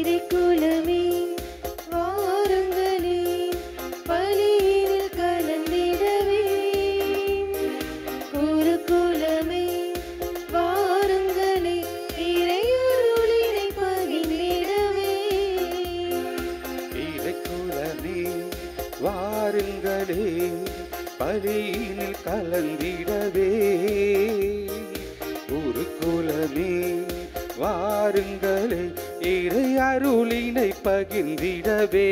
இறைக்குலமே வாருங்களே பலியினில் கலந்திடவே குருகுலமே வாருங்களே இறையருளினை பகிர்ந்திடவே இறைக்குலமே வாருங்களே பலியினில் கலந்திடவே ஒரு குலமே வாருங்களே இறை அருளினை பகிர்ந்திடவே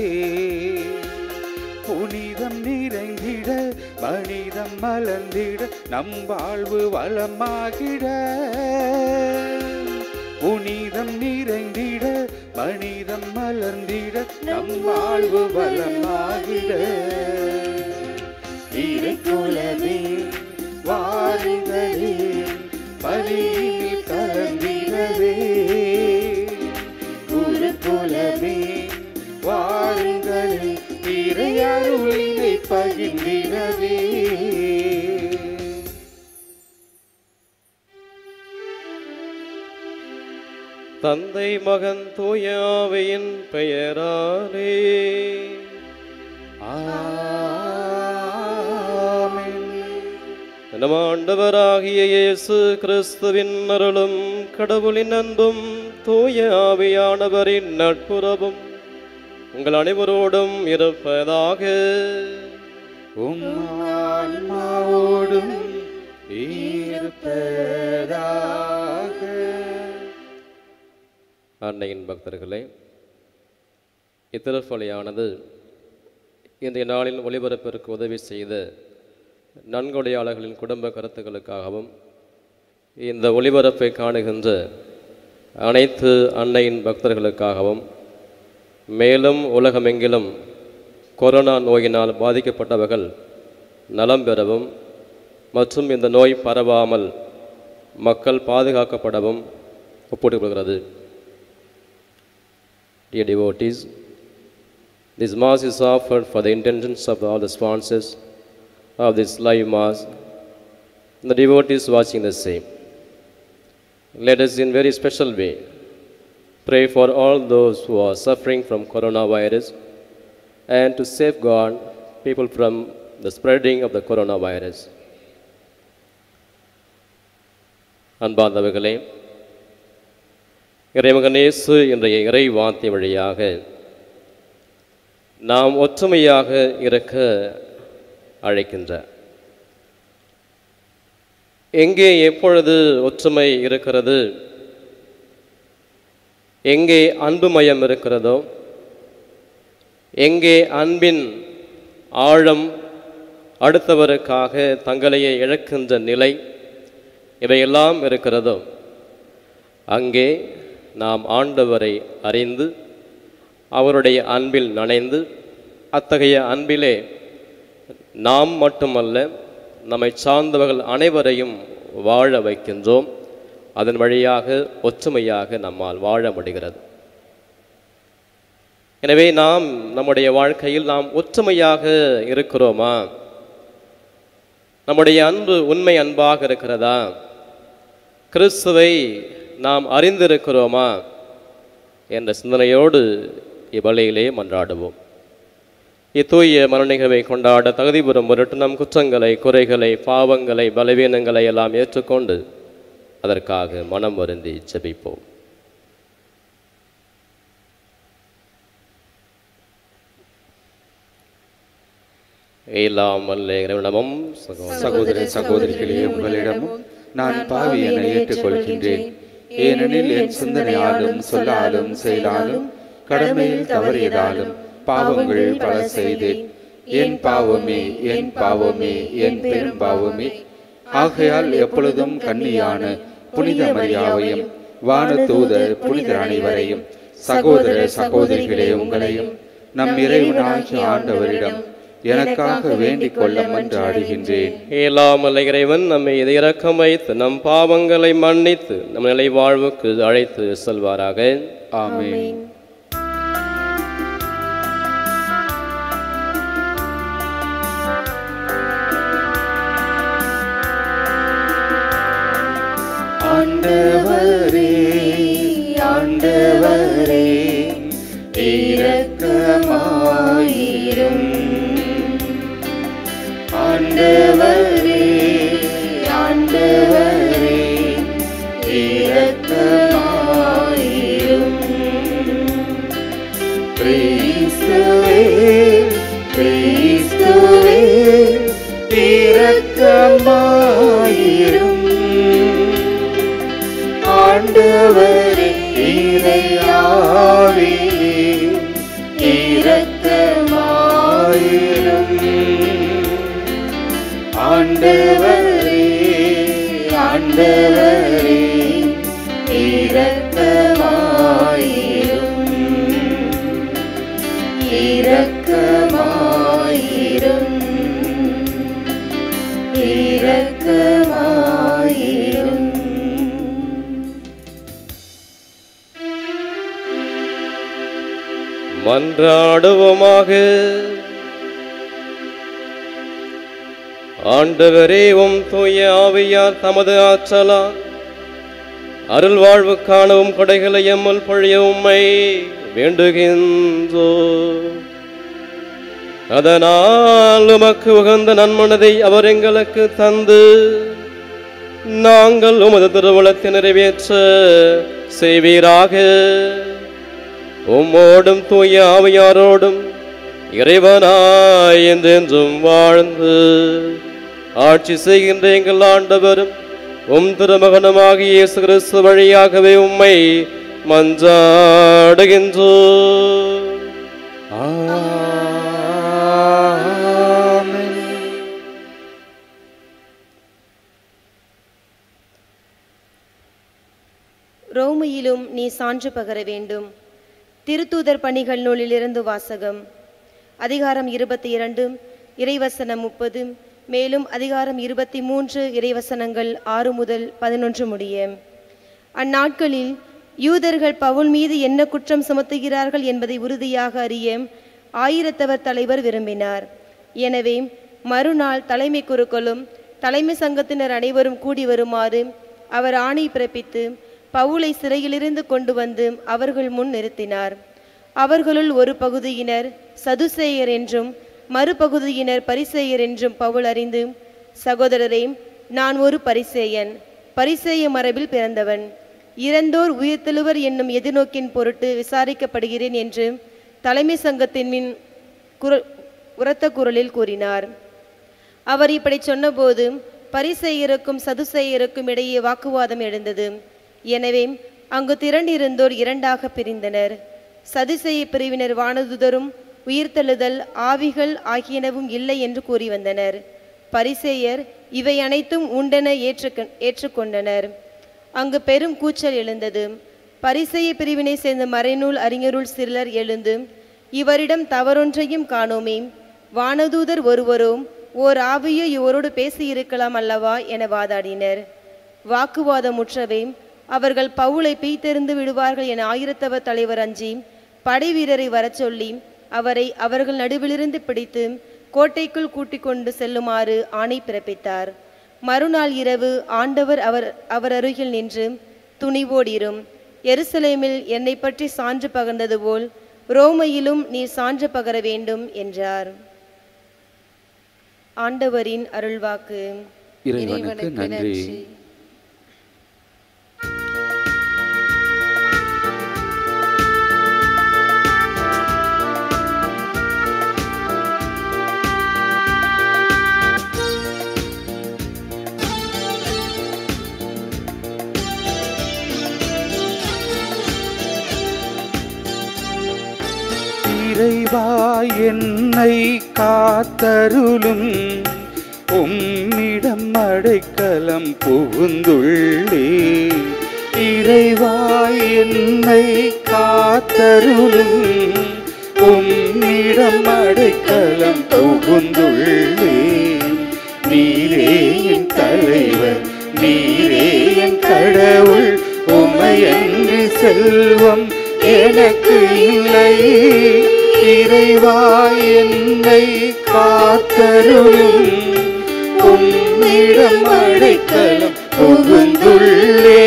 புனிதம் நிறைந்திட மனிதம் மலர்ந்திட நம் வாழ்வு வளமாகிட புனிதம் நிறைந்திட மனிதம் மலர்ந்திட நம் வாழ்வு வளமாகிட இறைக்குலமே வாருங்களே பலியில் கலந்திடவே குருகுலமே வாருங்களே இறையருளினை பகிர்ந்திடவே தந்தை மகன் தூயாவையின் பெயராலே ஆமென். நம் ஆண்டவராகிய இயேசு கிறிஸ்துவின் அருளும் கடவுளின் அன்பும் தூய ஆவியானவரின் நட்புறவும் உங்கள் அனைவரோடும் இருப்பதாக உம் ஆன்மாவோடும் இருப்பதாக அன்னையின் பக்தர்களே இத்திருப்பலியானது இன்றைய நாளில் ஒளிபரப்பிற்கு உதவி செய்த நன்கொடையாளர்களின் குடும்ப கருத்துக்களுக்காகவும் இந்த ஒளிபரப்பை காணுகின்ற அனைத்து அன்னையின் பக்தர்களுக்காகவும் மேலும் உலகமெங்கிலும் கொரோனா நோயினால் பாதிக்கப்பட்டவர்கள் நலம் பெறவும் மற்றும் இந்த நோய் பரவாமல் மக்கள் பாதுகாக்கப்படவும் ஒப்புக்கொள்கிறது Dear devotees, this Mass is offered for the intentions of all the sponsors of this live Mass and the devotees watching the same. Let us in very special way pray for all those who are suffering from coronavirus and to safeguard people from the spreading of the coronavirus. அன்பார்ந்தவர்களே இறைமகனேசு என்ற இறை வார்த்தை வழியாக நாம் ஒற்றுமையாக இருக்க அழைக்கின்றார் எங்கே எப்பொழுது ஒற்றுமை இருக்கிறது எங்கே அன்புமயம் இருக்கிறதோ எங்கே அன்பின் ஆழம் அடுத்தவருக்காக தங்களையே இழக்கின்ற நிலை இவையெல்லாம் இருக்கிறதோ அங்கே நாம் ஆண்டவரை அறிந்து அவருடைய அன்பில் நனைந்து அத்தகைய அன்பிலே நாம் மட்டுமல்ல நம்மை சார்ந்தவர்கள் அனைவரையும் வாழ வைக்கின்றோம் அதன் வழியாக ஒற்றுமையாக நம்மால் வாழ முடிகிறது எனவே நாம் நம்முடைய வாழ்க்கையில் நாம் ஒற்றுமையாக இருக்கிறோமா நம்முடைய அன்பு உண்மை அன்பாக இருக்கிறதா கிறிஸ்துவை நாம் அறிந்திருக்கிறோமா என்ற சிந்தனையோடு இவ்வளையிலே மன்றாடுவோம் இத்தூய மரணிகவை கொண்டாட தகுதி பெறும் பொருட்டு நம் குற்றங்களை குறைகளை பாவங்களை பலவீனங்களை எல்லாம் ஏற்றுக்கொண்டு அதற்காக மனம் வருந்தி ஜெபிப்போம் எல்லாம் வல்ல இறைவனமும் சகோதர சகோதர சகோதரிகளே உங்களிடமும் நான் பாவி என ஏற்றுக்கொள்கின்றேன் ஏனெனில் என் சிந்தனையாலும் சொல்லாலும் செயலாலும் கடமையில் தவறியதாலும் பாவங்கள் பல செய்தேன் என் பாவமே என் பாவமே என் பெரும் பாவமே ஆகையால் எப்பொழுதும் கன்னியான புனித மரியாவையும் வானதூதர் புனிதர் அனைவரையும் சகோதர சகோதரிகளே உங்களையும் நம் இறைவனாகிய ஆண்டவரிடம் எனக்காக வேண்டிக் கொள்ள மன்றாடுகின்றேன் இயலாமல் இறைவன் நம்மை இதை இரக்கம் வைத்து நம் பாவங்களை மன்னித்து நம் நிலை வாழ்வுக்கு அழைத்து செல்வாராக ஆமென் ஆண்டவரே ஆண்டவரே இரக்கமாயிரும் கிறிஸ்துவே கிறிஸ்துவே இரக்கமாயிரும் ஆண்டவரே இறையாவியே இரக்கமாயிரும் ஆண்டவரே ஆண்டவரே இரக்கமாயிரும் இரக்கமாயிரும் இரக்கமாயிரும் மன்றாடுவோமாக ஆண்டவரே உம் தூய ஆவியார் தமது ஆற்றலால் அருள் வாழ்வு காணவும் கொடைகளை எம்முள் பொழிய உம்மை வேண்டுகின்றோ அதனால் உமக்கு உகந்த நன்மனதை அவர் எங்களுக்கு தந்து நாங்கள் உமது திருவுளத்தை நிறைவேற்ற செய்வீராக உம்மோடும் தூய ஆவியாரோடும் இறைவனாய் என்றென்றும் வாழ்ந்து ஆட்சி செய்கின்ற எங்கள் ஆண்டவரும் உம் திருமகனுமாகிய இயேசு கிறிஸ்து வழியாகவே உம்மை மன்றாடுகின்றோ ஆமென் ரோமையிலும் நீ சான்று பகர வேண்டும் திருத்தூதர் பணிகள் நூலிலிருந்து வாசகம் அதிகாரம் இருபத்தி இரண்டு இறைவசனம் முப்பது மேலும் அதிகாரம் இருபத்தி மூன்று இறைவசனங்கள் ஆறு முதல் பதினொன்று முடிய அந்நாட்களில் யூதர்கள் பவுல் மீது என்ன குற்றம் சுமத்துகிறார்கள் என்பதை உறுதியாக அறிய ஆயிரத்தவர் தலைவர் விரும்பினார் எனவே மறுநாள் தலைமை குருக்களும் தலைமை சங்கத்தினர் அனைவரும் கூடி வருமாறு அவர் ஆணை பிறப்பித்து பவுலை சிறையிலிருந்து கொண்டு வந்து அவர்கள் முன் நிறுத்தினார் அவர்களுள் ஒரு பகுதியினர் சதுசேயர் என்றும் மறுபகுதியினர் பரிசேயர் என்றும் பவுல் அறிந்து சகோதரரே நான் ஒரு பரிசேயன் பரிசேய மரபில் பிறந்தவன் இறந்தோர் உயிர்த்தெழுவர் என்னும் எதிர்நோக்கின் பொருட்டு விசாரிக்கப்படுகிறேன் என்று தலைமை சங்கத்தின் மின் குர உரத்த குரலில் கூறினார் அவர் இப்படி சொன்னபோது பரிசெயருக்கும் சதுசெயருக்கும் இடையே வாக்குவாதம் எழுந்தது எனவே அங்கு திரண்டிருந்தோர் இரண்டாக பிரிந்தனர் சதுசெய பிரிவினர் வானதுதரும் உயிர்த்தெழுதல் ஆவிகள் ஆகியனவும் இல்லை என்று கூறி வந்தனர் பரிசேயர் இவை அனைத்தும் உண்டென ஏற்றுக்க ஏற்றுக்கொண்டனர் அங்கு பெரும் கூச்சல் எழுந்தது பரிசேய பிரிவினை சேர்ந்த மறைநூல் அறிஞருள் சிலர் எழுந்து இவரிடம் தவறொன்றையும் காணோமே வானதூதர் ஒருவரோ ஓர் ஆவியோ இவரோடு பேசியிருக்கலாம் அல்லவா என வாதாடினர் வாக்குவாதமுற்றவே அவர்கள் பவுலை பீய்த்தெறிந்து விடுவார்கள் என ஆயிரத்தவர் தலைவர் அஞ்சி படை வீரரை வரச் சொல்லி அவரை அவர்கள் நடுவிலிருந்து பிடித்து கோட்டைக்குள் கூட்டிக் கொண்டு செல்லுமாறு ஆணை பிறப்பித்தார் மறுநாள் இரவு ஆண்டவர் அவர் அவர் அருகில் நின்று துணிவோடிரும் எருசலேமில் என்னை பற்றி சான்று பகர்ந்தது போல் ரோமையிலும் நீ சான்று பகர வேண்டும் என்றார் ஆண்டவரின் அருள்வாக்கு இறைவனுக்கு நன்றி இறைவா என்னை காத்தருளும் உம்மிடம் அடைக்கலம் புகுந்துள்ளே இறைவா என்னை காத்தருளும் உம்மிடம் அடைக்கலம் புகுந்துள்ளே நீரே என் தலைவர் நீரே என் கடவுள் உமையன்று செல்வம் எனக்கு இல்லை இறைவா என்னை காத்தருளும் உம்மிடம் அடைக்கலம் புகுந்துள்ளே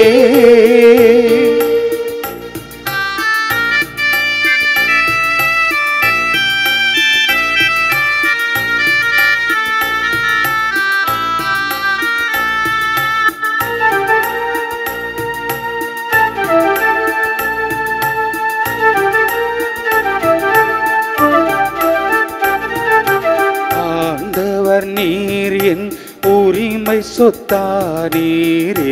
சொத்தானீரே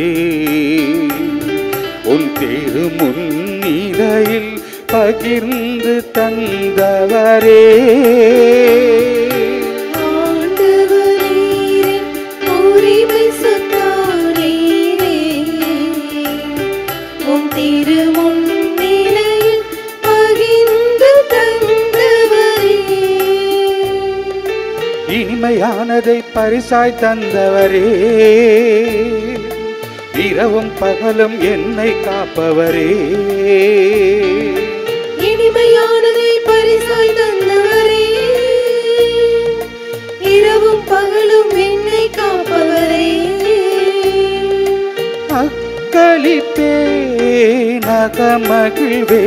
உன் திரு முன்னிலையில் பகிர்ந்து தந்தவரே ஆண்டவரீரே, உரிமை சொத்தாரீரே. உம் திருமுன் நிலையில் பகிர்ந்து தந்தவரே. இனிமையானதை பரிசாய் தந்தவரே இரவும் பகலும் என்னை காப்பவரே இனிமையானதை பரிசாய் தந்தவரே. இரவும் பகலும் என்னை காப்பவரே அக்களிப்பே நகமகிழ்வே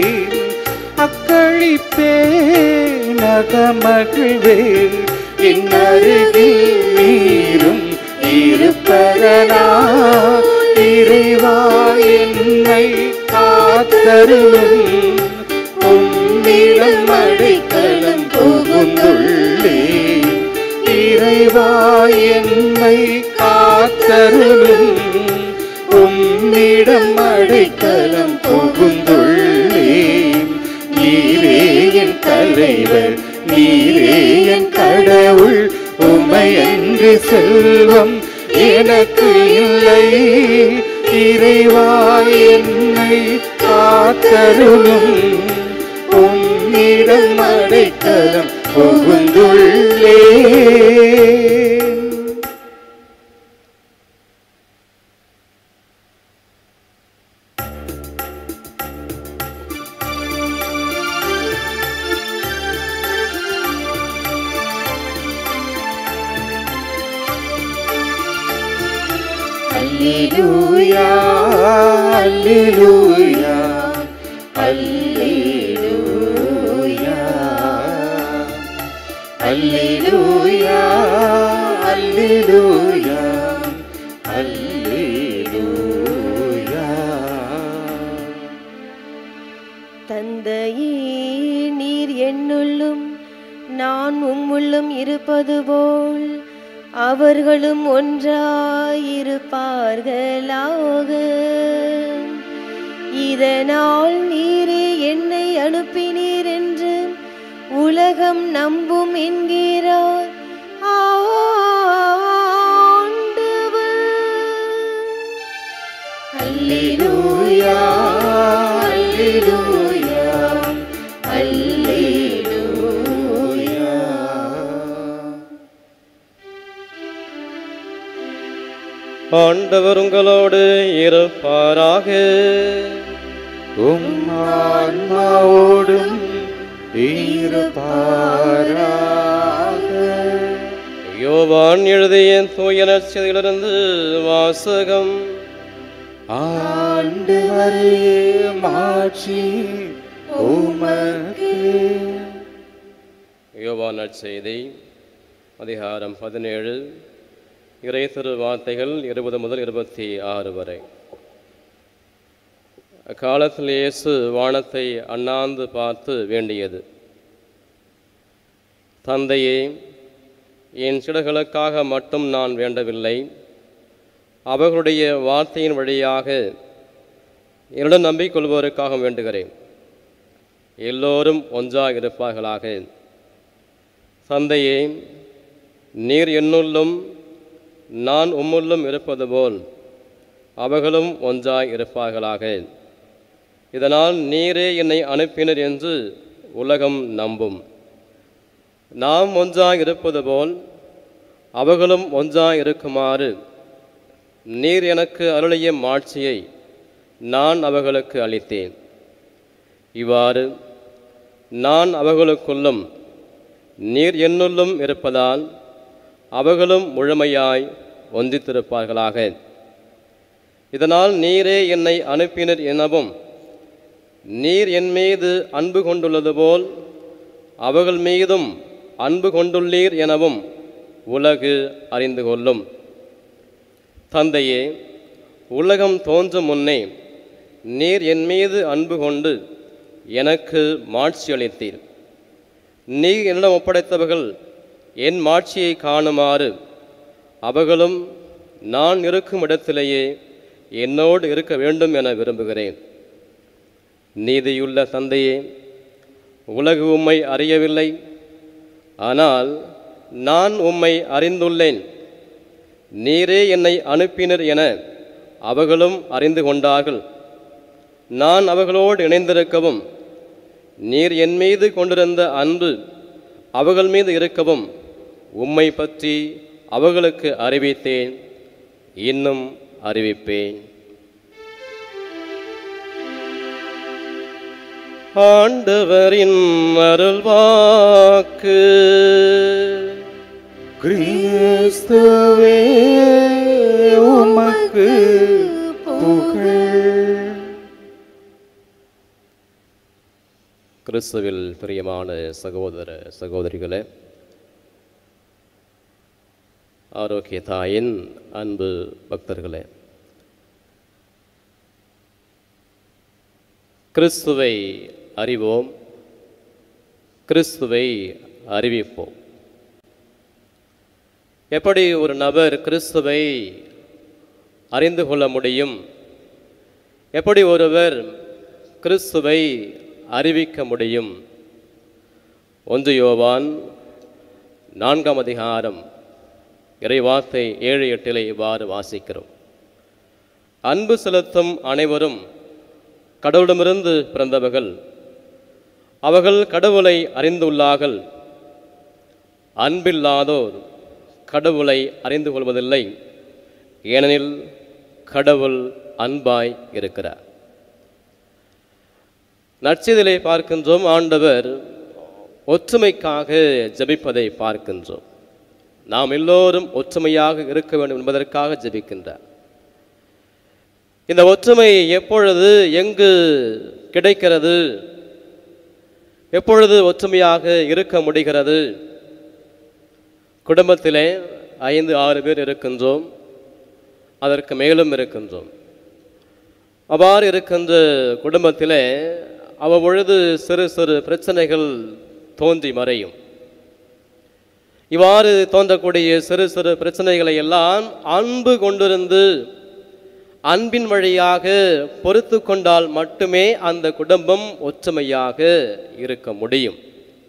அக்களிப்பே நகமகிழ்வே என் அருகில் நீரும் இருப்பதனா இறைவா என்னை காத்தருளும் உம்மிடம் அடைக்கலம் புகுந்துள்ளே இறைவா என்னை காத்தருளும் உம்மிடம் அடைக்கலம் புகுந்துள்ளேன் நீரே என் தலைவர் நீரே என் கடவுள் உமை அன்று செல்வம் எனக்கு இல்லை இறைவா என்னை காத்தருளும் உம்மிடம் அடைக்கலம் புகுந்துள்ளேன் அல்லேலூயா அல்லேலூயா அல்லேலூயா அல்லேலூயா அல்லேலூயா அல்லேலூயா தந்தையே நீர் என்னுள்ளும் நான் உம்முள்ளும் இருப்பது போல் அவர்களும் ஒன்றாயிருப்பார்களாக இதனால் நீரே என்னை அனுப்பினீர் என்று உலகம் நம்பும் என்கிறார் ஆண்டவர் அல்லேலூயா அல்லேலூயா அல்லேலூயா ஆண்டவர் உங்களோடு இருப்பாராக உம் ஆன்மாவோடும் இருப்பாராக யோவான் எழுதிய தூயனர் செய்தியிலிருந்து வாசகம் ஆண்டவரே மாட்சி உமக்கு யோவான் நற்செய்தி அதிகாரம் பதினேழு இறை திரு வார்த்தைகள் இருபது முதல் இருபத்தி ஆறு வரை அக்காலத்தில் இயேசு வானத்தை அண்ணாந்து பார்த்து வேண்டியது தந்தையே என் சிடர்களுக்காக மட்டும் நான் வேண்டவில்லை அவர்களுடைய வார்த்தையின் வழியாக என்னுடன் நம்பிக்கொள்வோருக்காக வேண்டுகிறேன் எல்லோரும் ஒன்றாக இருப்பார்களாக தந்தையே நீர் என்னுள்ளும் நான் உம்முள்ளும் இருப்பது போல் அவர்களும் ஒன்றாய் இருப்பார்களாக இதனால் நீரே என்னை அனுப்பினர் என்று உலகம் நம்பும் நாம் ஒன்றாய் இருப்பது போல் அவர்களும் ஒன்றாய் இருக்குமாறு நீர் எனக்கு அருளிய மாட்சியை நான் அவர்களுக்கு அளித்தேன் இவ்வாறு நான் அவர்களுக்குள்ளும் நீர் என்னுள்ளும் இருப்பதால் அவர்களும் முழுமையாய் ஒன்றித்திருப்பார்களாக இதனால் நீரே என்னை அனுப்பினர் எனவும் நீர் என் மீது அன்பு கொண்டுள்ளது போல் அவர்கள் மீதும் அன்பு கொண்டுள்ளீர் எனவும் உலகு அறிந்து கொள்ளும் தந்தையே உலகம் தோன்றும் முன்னே நீர் என் மீது அன்பு கொண்டு எனக்கு மாட்சி அளித்தீர் நீர் என்னிடம் ஒப்படைத்தவர்கள் என் மாட்சியை காணுமாறு அவர்களும் நான் இருக்கும் இடத்திலேயே என்னோடு இருக்க வேண்டும் என விரும்புகிறேன் நீதியுள்ள தந்தையே உலகு உம்மை அறியவில்லை ஆனால் நான் உம்மை அறிந்துள்ளேன் நீரே என்னை அனுப்பினர் என அவர்களும் அறிந்து கொண்டார்கள் நான் அவர்களோடு இணைந்திருக்கவும் நீர் என் மீது கொண்டிருந்த அன்பு அவர்கள் மீது இருக்கவும் உம்மை பற்றி அவர்களுக்கு அறிவித்தேன் இன்னும் அறிவிப்பேன் ஆண்டவரின் அருள்வாக்கு கிறிஸ்துவே உமக்கு புகழ் கிறிஸ்துவில் பிரியமான சகோதர சகோதரிகளே ஆரோக்கிய தாயின் அன்பு பக்தர்களே கிறிஸ்துவை அறிவோம் கிறிஸ்துவை அறிவிப்போம் எப்படி ஒரு நபர் கிறிஸ்துவை அறிந்து கொள்ள முடியும் எப்படி ஒருவர் கிறிஸ்துவை அறிவிக்க முடியும் ஒன்று யோவான் நான்காம் அதிகாரம் இறைவார்த்தை ஏழு எட்டிலே இவ்வாறு வாசிக்கிறோம் அன்பு செலுத்தும் அனைவரும் கடவுளிடமிருந்து பிறந்தவர்கள் அவர்கள் கடவுளை அறிந்துள்ளார்கள் அன்பில்லாதோர் கடவுளை அறிந்து கொள்வதில்லை ஏனெனில் கடவுள் அன்பாய் இருக்கிறார் நற்செய்தியிலே பார்க்கின்றோம் ஆண்டவர் ஒற்றுமைக்காக ஜெபிப்பதை பார்க்கின்றோம் நாம் எல்லோரும் ஒற்றுமையாக இருக்க வேண்டும் என்பதற்காக ஜெபிக்கின்றார் இந்த ஒற்றுமை எப்பொழுது எங்கு கிடைக்கிறது எப்பொழுது ஒற்றுமையாக இருக்க முடிகிறது குடும்பத்திலே ஐந்து ஆறு பேர் இருக்கின்றோம் அதற்கு மேலும் இருக்கின்றோம் அவ்வாறு இருக்கின்ற குடும்பத்திலே அவ்வப்பொழுது சிறு சிறு பிரச்சனைகள் தோன்றி மறையும் இவ்வாறு தோன்றக்கூடிய சிறு சிறு பிரச்சனைகளை எல்லாம் அன்பு கொண்டிருந்து அன்பின் வழியாக பொறுத்து கொண்டால் மட்டுமே அந்த குடும்பம் ஒற்றுமையாக இருக்க முடியும்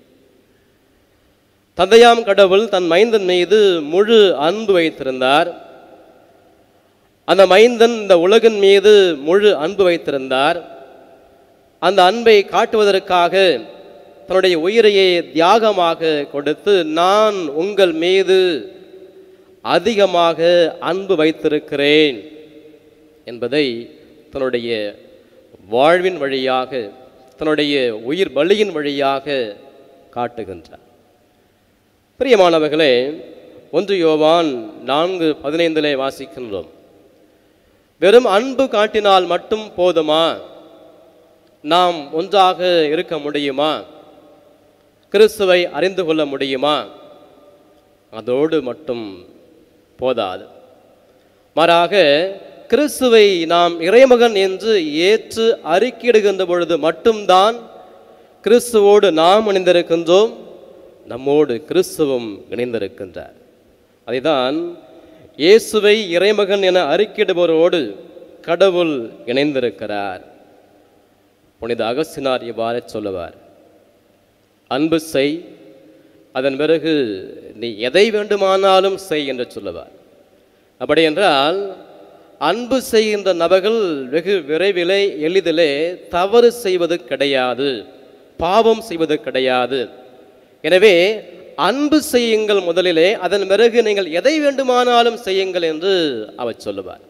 தந்தையாம் கடவுள் தன் மைந்தன் மீது முழு அன்பு வைத்திருந்தார் அந்த மைந்தன் இந்த உலகின் மீது முழு அன்பு வைத்திருந்தார் அந்த அன்பை காட்டுவதற்காக தன்னுடைய உயிரையே தியாகமாக கொடுத்து நான் உங்கள் மீது அதிகமாக அன்பு வைத்திருக்கிறேன் என்பதை தன்னுடைய வாழ்வின் வழியாக தன்னுடைய உயிர் பலியின் வழியாக காட்டுகின்றார் பிரியமானவர்களே ஒன்று யோவான் நான்கு பதினைந்திலே வாசிக்கின்றோம் வெறும் அன்பு காட்டினால் மட்டும் போதுமா நாம் ஒன்றாக இருக்க முடியுமா கிறிஸ்துவை அறிந்து கொள்ள முடியுமா அதோடு மட்டும் போதாது மாறாக கிறிஸ்துவை நாம் இறைமகன் என்று ஏற்று அறிக்கையிடுகின்ற பொழுது மட்டும்தான் கிறிஸ்துவோடு நாம் இணைந்திருக்கின்றோம் நம்மோடு கிறிஸ்துவும் இணைந்திருக்கின்றார் அதைதான் இயேசுவை இறைமகன் என அறிக்கையிடுபவரோடு கடவுள் இணைந்திருக்கிறார் புனித அகஸ்தினார் இவ்வாறு சொல்லுவார் அன்பு செய் அதன் பிறகு நீ எதை வேண்டுமானாலும் செய் என்று சொல்லுவார் அப்படி என்றால் அன்பு செய்கின்ற நபர்கள் வெகு விரைவிலே எளிதிலே தவறு செய்வது கிடையாது பாவம் செய்வது கிடையாது எனவே அன்பு செய்யுங்கள் முதலிலே அதன் பிறகு நீங்கள் எதை வேண்டுமானாலும் செய்யுங்கள் என்று அவர் சொல்லுவார்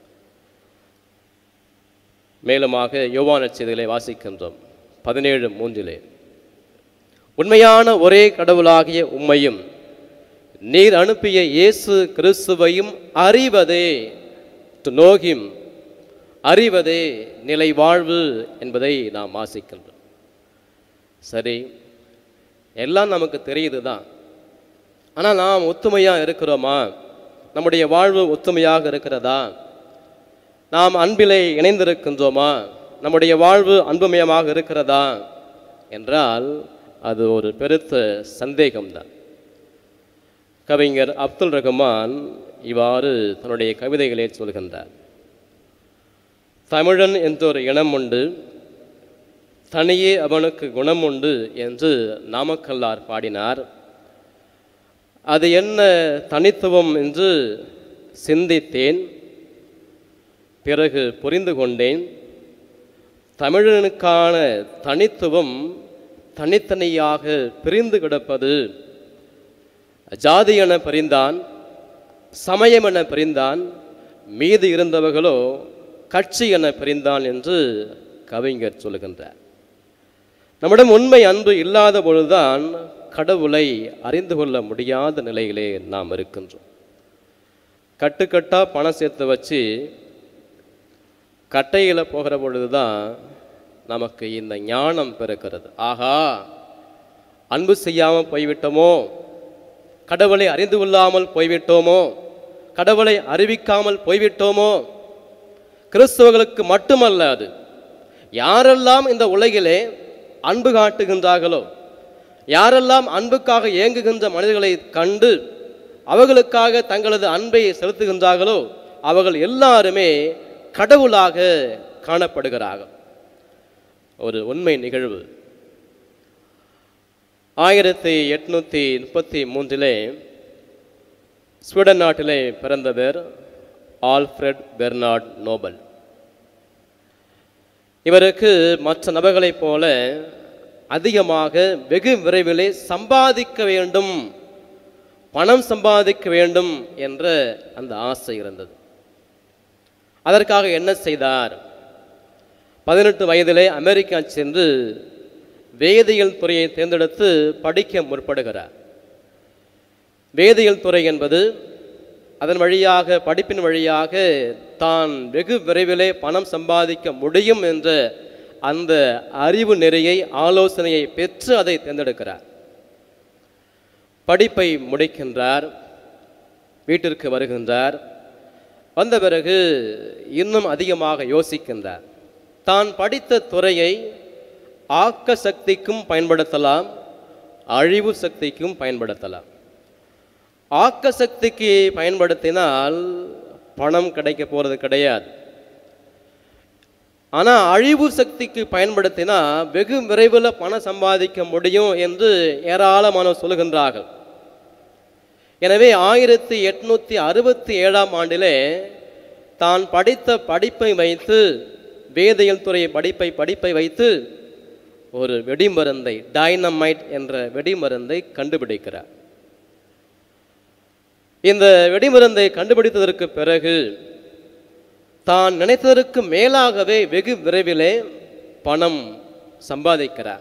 மேலுமாக யோவான செய்திகளை வாசிக்கின்றோம் பதினேழு மூன்றிலே உண்மையான ஒரே கடவுளாகிய உம்மையும் நீர் அனுப்பிய இயேசு கிறிஸ்துவையும் அறிவதே டு know him அறிவதே நிலை வாழ்வு என்பதை நாம் வாசிக்கின்றோம் சரி எல்லாம் நமக்கு தெரியுது தான் ஆனால் நாம் ஒத்துமையாக இருக்கிறோமா நம்முடைய வாழ்வு ஒத்துமையாக இருக்கிறதா நாம் அன்பிலே இணைந்திருக்கின்றோமா நம்முடைய வாழ்வு அன்புமயமாக இருக்கிறதா என்றால் அது ஒரு பெருத்த சந்தேகம்தான் கவிஞர் அப்துல் ரஹ்மான் இவ்வாறு தன்னுடைய கவிதைகளே சொல்கின்றார் தமிழன் என்றொரு இனம் உண்டு தனியே அவனுக்கு குணம் உண்டு என்று நாமக்கல்லார் பாடினார் அது என்ன தனித்துவம் என்று சிந்தித்தேன் பிறகு புரிந்து கொண்டேன் தமிழனுக்கான தனித்துவம் தனித்தனியாக பிரிந்து கிடப்பது ஜாதி என பிரிந்தான் சமயம் என பிரிந்தான் மீது இருந்தவர்களோ கட்சி என பிரிந்தான் என்று கவிஞர் சொல்லுகின்றார் நம்மிடம் உண்மை அன்பு இல்லாத பொழுதுதான் கடவுளை அறிந்து கொள்ள முடியாத நிலையிலே நாம் இருக்கின்றோம் கட்டுக்கட்டா பணம் சேர்த்து வச்சு கட்டையில் போகிற பொழுது தான் நமக்கு இந்த ஞானம் பிறக்கிறது ஆகா அன்பு செய்யாமல் போய்விட்டோமோ கடவுளை அறிந்து கொள்ளாமல் போய்விட்டோமோ கடவுளை அறிவிக்காமல் போய்விட்டோமோ கிறிஸ்தவர்களுக்கு மட்டுமல்ல அது யாரெல்லாம் இந்த உலகிலே அன்பு காட்டுகின்றார்களோ யாரெல்லாம் அன்புக்காக ஏங்குகின்ற மனிதர்களை கண்டு அவர்களுக்காக தங்களது அன்பை செலுத்துகின்றார்களோ அவர்கள் எல்லாருமே கடவுளாக காணப்படுகிறார்கள் ஒரு உண்மை நிகழ்வு ஆயிரத்தி எட்நூற்றி முப்பத்தி மூன்றிலே ஸ்வீடன் நாட்டிலே பிறந்தவர் ஆல்ஃப்ரெட் பெர்னார்ட் நோபல் இவருக்கு மற்ற நபர்களைப் போல அதிகமாக வெகு விரைவிலே சம்பாதிக்க வேண்டும் பணம் சம்பாதிக்க வேண்டும் என்ற அந்த ஆசை இருந்தது அதற்காக என்ன செய்தார் பதினெட்டு வயதிலே அமெரிக்கா சென்று வேதியியல் துறையை தேர்ந்தெடுத்து படிக்க முற்படுகிறார் வேதியியல் துறை என்பது அதன் வழியாக படிப்பின் வழியாக தான் வெகு விரைவிலே பணம் சம்பாதிக்க முடியும் என்ற அந்த அறிவு நெறியை ஆலோசனையை பெற்று அதை தேர்ந்தெடுக்கிறார் படிப்பை முடிக்கின்றார் வீட்டிற்கு வருகின்றார் வந்த பிறகு இன்னும் அதிகமாக யோசிக்கின்றார் தான் படித்த துறையை ஆக்க சக்திக்கும் பயன்படுத்தலாம் அழிவு சக்திக்கும் பயன்படுத்தலாம் ஆக்க சக்திக்கு பயன்படுத்தினால் பணம் கிடைக்க போகிறது கிடையாது ஆனால் அழிவு சக்திக்கு பயன்படுத்தினா வெகு விரைவில் பணம் சம்பாதிக்க முடியும் என்று ஏராளமானவர் சொல்லுகின்றார்கள் எனவே ஆயிரத்தி எட்நூற்றி அறுபத்தி ஏழாம் ஆண்டிலே தான் படித்த படிப்பை வைத்து வேதியியல் துறை படிப்பை படிப்பை வைத்து ஒரு வெடிமருந்தை டைனமைட் என்ற வெடிமருந்தை கண்டுபிடிக்கிறார் இந்த வெடிமருந்தை கண்டுபிடித்ததற்கு பிறகு தான் நினைத்ததற்கு மேலாகவே வெகு விரைவிலே பணம் சம்பாதிக்கிறார்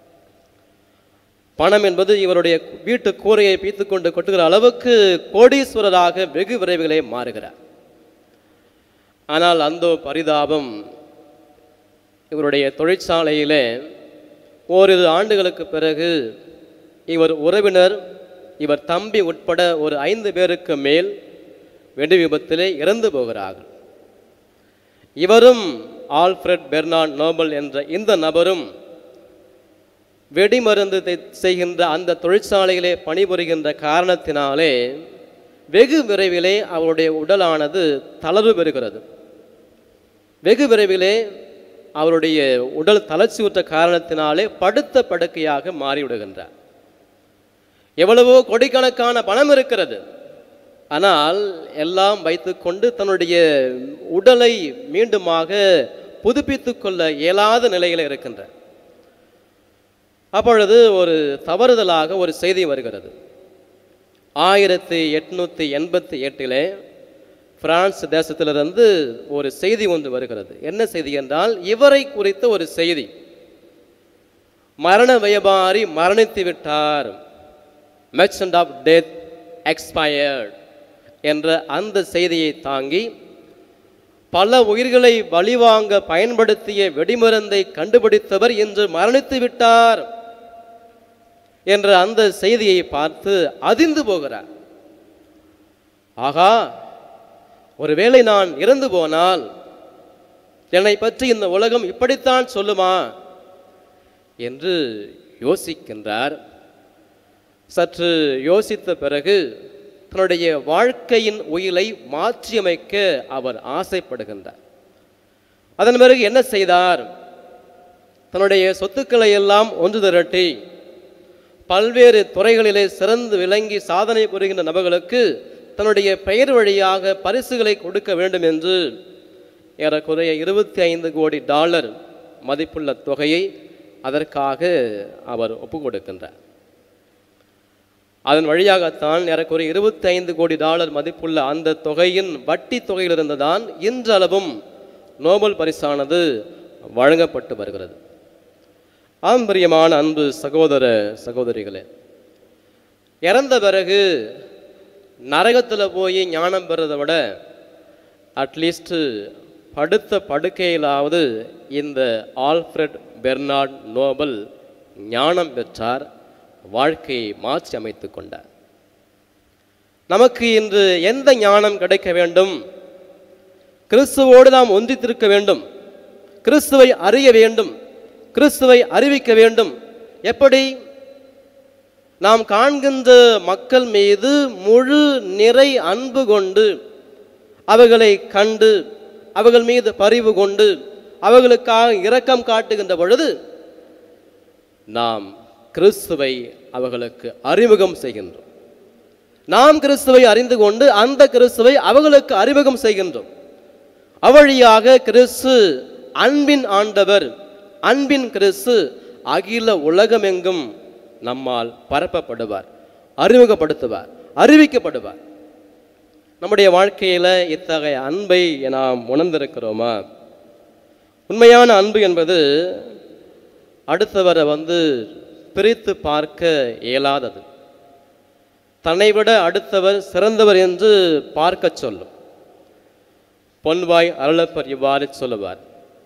பணம் என்பது இவருடைய வீட்டு கூரையை பீத்துக் கொண்டு கொட்டுகிற அளவுக்கு கோடீஸ்வரராக வெகு விரைவிலே மாறுகிறார் ஆனால் அந்த பரிதாபம் இவருடைய தொழிற்சாலையிலே ஓரிரு ஆண்டுகளுக்கு பிறகு இவர் உறவினர் இவர் தம்பி உட்பட ஒரு ஐந்து பேருக்கு மேல் வெடி விபத்திலே இறந்து போகிறார்கள் இவரும் ஆல்ஃபிரட் பெர்னார்ட் நோபல் என்ற இந்த நபரும் வெடிமருந்து தை- செய்கின்ற அந்த தொழிற்சாலையிலே பணிபுரிகின்ற காரணத்தினாலே வெகு விரைவிலே அவருடைய உடலானது தளர்வு பெறுகிறது வெகு விரைவிலே அவருடைய உடல் தளர்ச்சியுற்ற காரணத்தினாலே படுத்த படுக்கையாக மாறிவிடுகின்றார் எவ்வளவோ கோடிக்கணக்கான பணம் இருக்கிறது ஆனால் எல்லாம் வைத்துக்கொண்டு தன்னுடைய உடலை மீண்டுமாக புதுப்பித்துக் கொள்ள இயலாத நிலையில் இருக்கின்றார் அப்பொழுது ஒரு தவறுதலாக ஒரு செய்தி வருகிறது ஆயிரத்தி எட்நூற்றி எண்பத்தி எட்டிலே பிரான்ஸ் தேசத்திலிருந்து ஒரு செய்தி ஒன்று வருகிறது என்ன செய்தி என்றால் இவரை குறித்த ஒரு செய்தி மரண வியாபாரி மரணித்து விட்டார் மெர்ச்சன்ட் ஆஃப் டெத் எக்ஸ்பயர்ட் என்ற அந்த செய்தியை தாங்கி பல உயிர்களை பலிவாங்க பயன்படுத்திய வெடிமருந்தை கண்டுபிடித்தவர் இன்று மரணித்து விட்டார் என்ற அந்த செய்தியை பார்த்து அதிர்ந்து போகிறார் ஆகா ஒருவேளை நான் இறந்து போனால் என்னை பற்றி இந்த உலகம் இப்படித்தான் சொல்லுமா என்று யோசிக்கின்றார் சற்று யோசித்த பிறகு தன்னுடைய வாழ்க்கையின் உயிலை மாற்றியமைக்க அவர் ஆசைப்படுகின்றார் அதன் பிறகு என்ன செய்தார் தன்னுடைய சொத்துக்களை எல்லாம் ஒன்று திரட்டி பல்வேறு துறைகளிலே சிறந்து விளங்கி சாதனை புரிகின்ற நபர்களுக்கு தன்னுடைய பெயர் வழியாக பரிசுகளை கொடுக்க வேண்டும் என்று ஏறக்குறைய இருபத்தி ஐந்து கோடி டாலர் மதிப்புள்ள தொகையை அதற்காக அவர் ஒப்பு கொடுக்கின்றார் அதன் வழியாகத்தான் ஏறக்குறைய இருபத்தி ஐந்து கோடி டாலர் மதிப்புள்ள அந்த தொகையின் வட்டி தொகையிலிருந்து தான் இன்றளவும் நோபல் பரிசானது வழங்கப்பட்டு வருகிறது ஆம் பிரியமான அன்பு சகோதர சகோதரிகளே இறந்த பிறகு நரகத்தில் போய் ஞானம் பெறதை விட அட்லீஸ்ட்டு படுத்த படுக்கையிலாவது இந்த ஆல்ஃப்ரெட் பெர்னார்ட் நோபல் ஞானம் பெற்றார் வாழ்க்கையை மாற்றி அமைத்து கொண்டார் நமக்கு இன்று எந்த ஞானம் கிடைக்க வேண்டும் கிறிஸ்துவோடு நாம் ஒன்றித்திருக்க வேண்டும் கிறிஸ்துவை அறிய வேண்டும் கிறிஸ்துவை அறிவிக்க வேண்டும் எப்படி நாம் காண்கின்ற மக்கள் மீது முழு நிறை அன்பு கொண்டு அவர்களை கண்டு அவர்கள் மீது பரிவு கொண்டு அவர்களுக்காக இரக்கம் காட்டுகின்ற பொழுது நாம் கிறிஸ்துவை அவர்களுக்கு அறிமுகம் செய்கின்றோம் நாம் கிறிஸ்துவை அறிந்து கொண்டு அந்த கிறிஸ்துவை அவர்களுக்கு அறிமுகம் செய்கின்றோம் அவ்வழியாக கிறிஸ்து அன்பின் ஆண்டவர் அன்பின் கிறிஸ்து அகில உலகமெங்கும் நம்மால் பரப்பப்படுவார் அறிமுகப்படுத்துவார் அறிவிக்கப்படுவார் நம்முடைய வாழ்க்கையில் இத்தகைய அன்பை நாம் உணர்ந்திருக்கிறோமா உண்மையான அன்பு என்பது அடுத்தவரை வந்து பிரித்து பார்க்க இயலாதது தன்னை விட அடுத்தவர் சிறந்தவர் என்று பார்க்க சொல்லும் பொன்வாய் அருளப்பர் இவ்வாறு சொல்லுவார்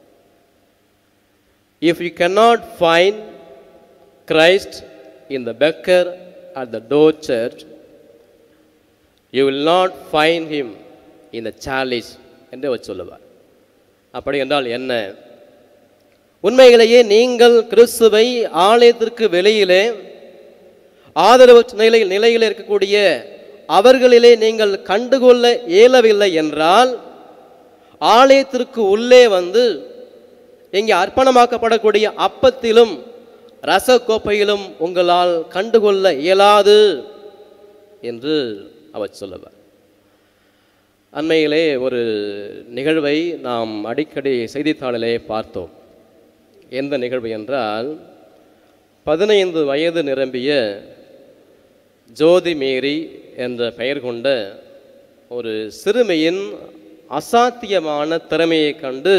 if you cannot find Christ in the beggar at the door church you will not find him in the chalice என்று அவர் சொல்லுவார் அப்படி என்றால் என்ன உண்மையிலேயே நீங்கள் கிறிஸ்துவை ஆலயத்திற்கு வெளியிலே ஆதரவு நிலையில் நிலையில் இருக்கக்கூடிய அவர்களிலே நீங்கள் கண்டுகொள்ள இயலவில்லை என்றால் ஆலயத்திற்கு உள்ளே வந்து இங்கே அர்ப்பணமாக்கப்படக்கூடிய அப்பத்திலும் ரசக்கோப்பையிலும் உங்களால் கண்டுகொள்ள இயலாது என்று அவர் சொல்லுவார் அண்மையிலே ஒரு நிகழ்வை நாம் அடிக்கடி செய்தித்தாளிலே பார்த்தோம் எந்த நிகழ்வு என்றால் பதினைந்து வயது நிரம்பிய ஜோதி மேரி என்ற பெயர் கொண்ட ஒரு சிறுமியின் அசாத்தியமான திறமையை கண்டு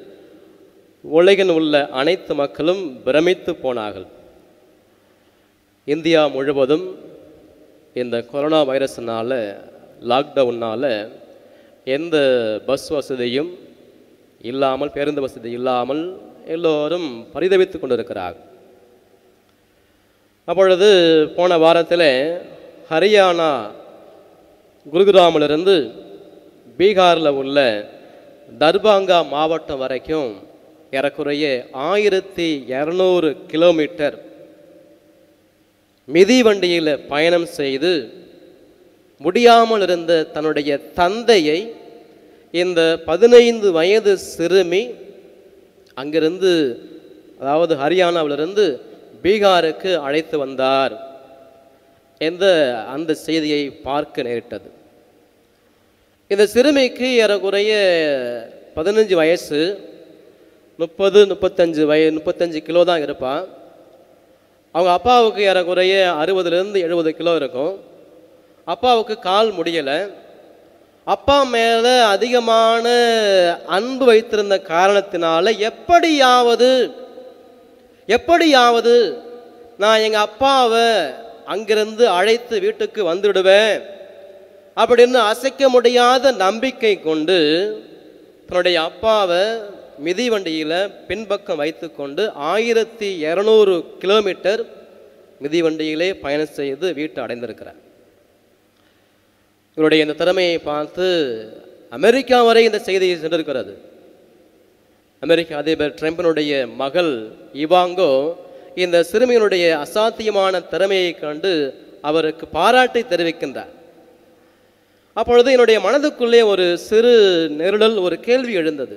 உலகில் உள்ள அனைத்து மக்களும் பிரமித்து போனார்கள் இந்தியா முழுவதும் இந்த கொரோனா வைரஸ்னால லாக்டவுனால் எந்த பஸ் வசதியும் இல்லாமல் பேருந்து வசதி இல்லாமல் எல்லோரும் பரிதவித்து கொண்டிருக்கிறார்கள் அப்பொழுது போன வாரத்தில் ஹரியானா குருகிராமிலிருந்து பீகாரில் உள்ள தர்பாங்கா மாவட்டம் வரைக்கும் ஏறக்குறைய ஆயிரத்தி இரநூறு கிலோமீட்டர் மிதிவண்டியில் பயணம் செய்து முடியாமல் இருந்த தன்னுடைய தந்தையை இந்த பதினைந்து வயது சிறுமி அங்கிருந்து அதாவது ஹரியானாவிலிருந்து பீகாருக்கு அழைத்து வந்தார் என்ற அந்த செய்தியை பார்க்க நேரிட்டது இந்த சிறுமிக்கு ஏறக்குறைய பதினஞ்சு வயசு முப்பது முப்பத்தஞ்சு வய முப்பத்தஞ்சு கிலோ தான் இருப்பான் அவங்க அப்பாவுக்கு ஏறக்குறைய அறுபதுலேருந்து எழுபது கிலோ இருக்கும் அப்பாவுக்கு கால் முடியலை அப்பா மேலே அதிகமான அன்பு வைத்திருந்த காரணத்தினால எப்படியாவது எப்படியாவது நான் எங்கள் அப்பாவை அங்கிருந்து அழைத்து வீட்டுக்கு வந்துடுவேன் அப்படின்னு அசைக்க முடியாத நம்பிக்கை கொண்டு தன்னுடைய அப்பாவை மிதிவண்டியில் பின்பக்கம் வைத்துக்கொண்டு ஆயிரத்தி இரநூறு கிலோமீட்டர் மிதிவண்டியிலே பயணம் செய்து வீட்டை அடைந்திருக்கிறார் இவருடைய இந்த திறமையை பார்த்து அமெரிக்கா வரை இந்த செய்தி சென்றிருக்கிறது அமெரிக்க அதிபர் ட்ரம்பினுடைய மகள் இவாங்கோ இந்த சிறுமியினுடைய அசாத்தியமான திறமையை கண்டு அவருக்கு பாராட்டை தெரிவிக்கின்றார் அப்பொழுது என்னுடைய மனதுக்குள்ளே ஒரு சிறு நெருடல் ஒரு கேள்வி எழுந்தது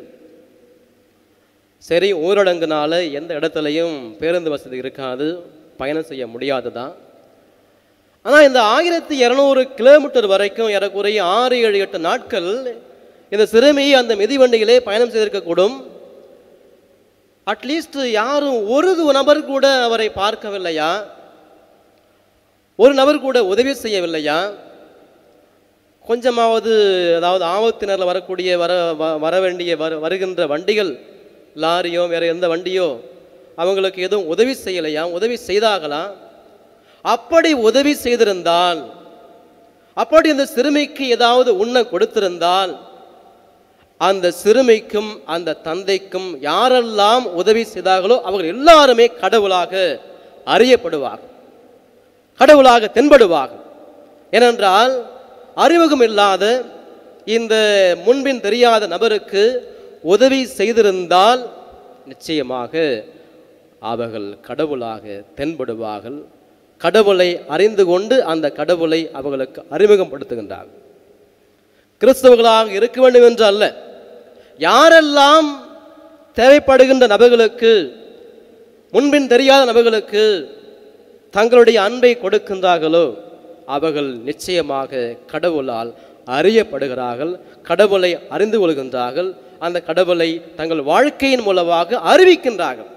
சரி ஊரடங்குனால எந்த இடத்துலையும் பேருந்து வசதி இருக்காது பயணம் செய்ய முடியாது தான் ஆனால் இந்த ஆயிரத்தி இரநூறு கிலோமீட்டர் வரைக்கும் ஏறக்குறைய ஆறு ஏழு எட்டு நாட்கள் இந்த சிறுமி அந்த மிதிவண்டியிலே பயணம் செய்திருக்கக்கூடும் அட்லீஸ்ட் யாரும் ஒரு நபர் கூட அவரை பார்க்கவில்லையா ஒரு நபர் கூட உதவி செய்யவில்லையா கொஞ்சமாவது அதாவது ஆபத்தினரில் வரக்கூடிய வர வ- வர வேண்டிய வர வருகின்ற வண்டிகள் லாரியோ வேற எந்த வண்டியோ அவங்களுக்கு எதுவும் உதவி செய்யலையா உதவி செய்தார்களா அப்படி உதவி செய்திருந்தால் அப்படி அந்த சிறுமிக்கு ஏதாவது உண்ண கொடுத்திருந்தால் அந்த சிறுமிக்கும் அந்த தந்தைக்கும் யாரெல்லாம் உதவி செய்தார்களோ அவர்கள் எல்லாருமே கடவுளாக அறியப்படுவார்கள் கடவுளாக தென்படுவார்கள் ஏனென்றால் அறிமுகம் இல்லாத இந்த முன்பின் தெரியாத நபருக்கு உதவி செய்திருந்தால் நிச்சயமாக அவர்கள் கடவுளாக தென்படுவார்கள் கடவுளை அறிந்து கொண்டு அந்த கடவுளை அவர்களுக்கு அறிமுகப்படுத்துகின்றார்கள் கிறிஸ்தவர்களாக இருக்க வேண்டும் என்று அல்ல யாரெல்லாம் தேவைப்படுகின்ற நபர்களுக்கு முன்பின் தெரியாத நபர்களுக்கு தங்களுடைய அன்பை கொடுக்கின்றார்களோ அவர்கள் நிச்சயமாக கடவுளால் அறியப்படுகிறார்கள் கடவுளை அறிந்து கொள்கின்றார்கள் அந்த கடவுளை தங்கள் வாழ்க்கையின் மூலமாக அறிவிக்கின்றார்கள்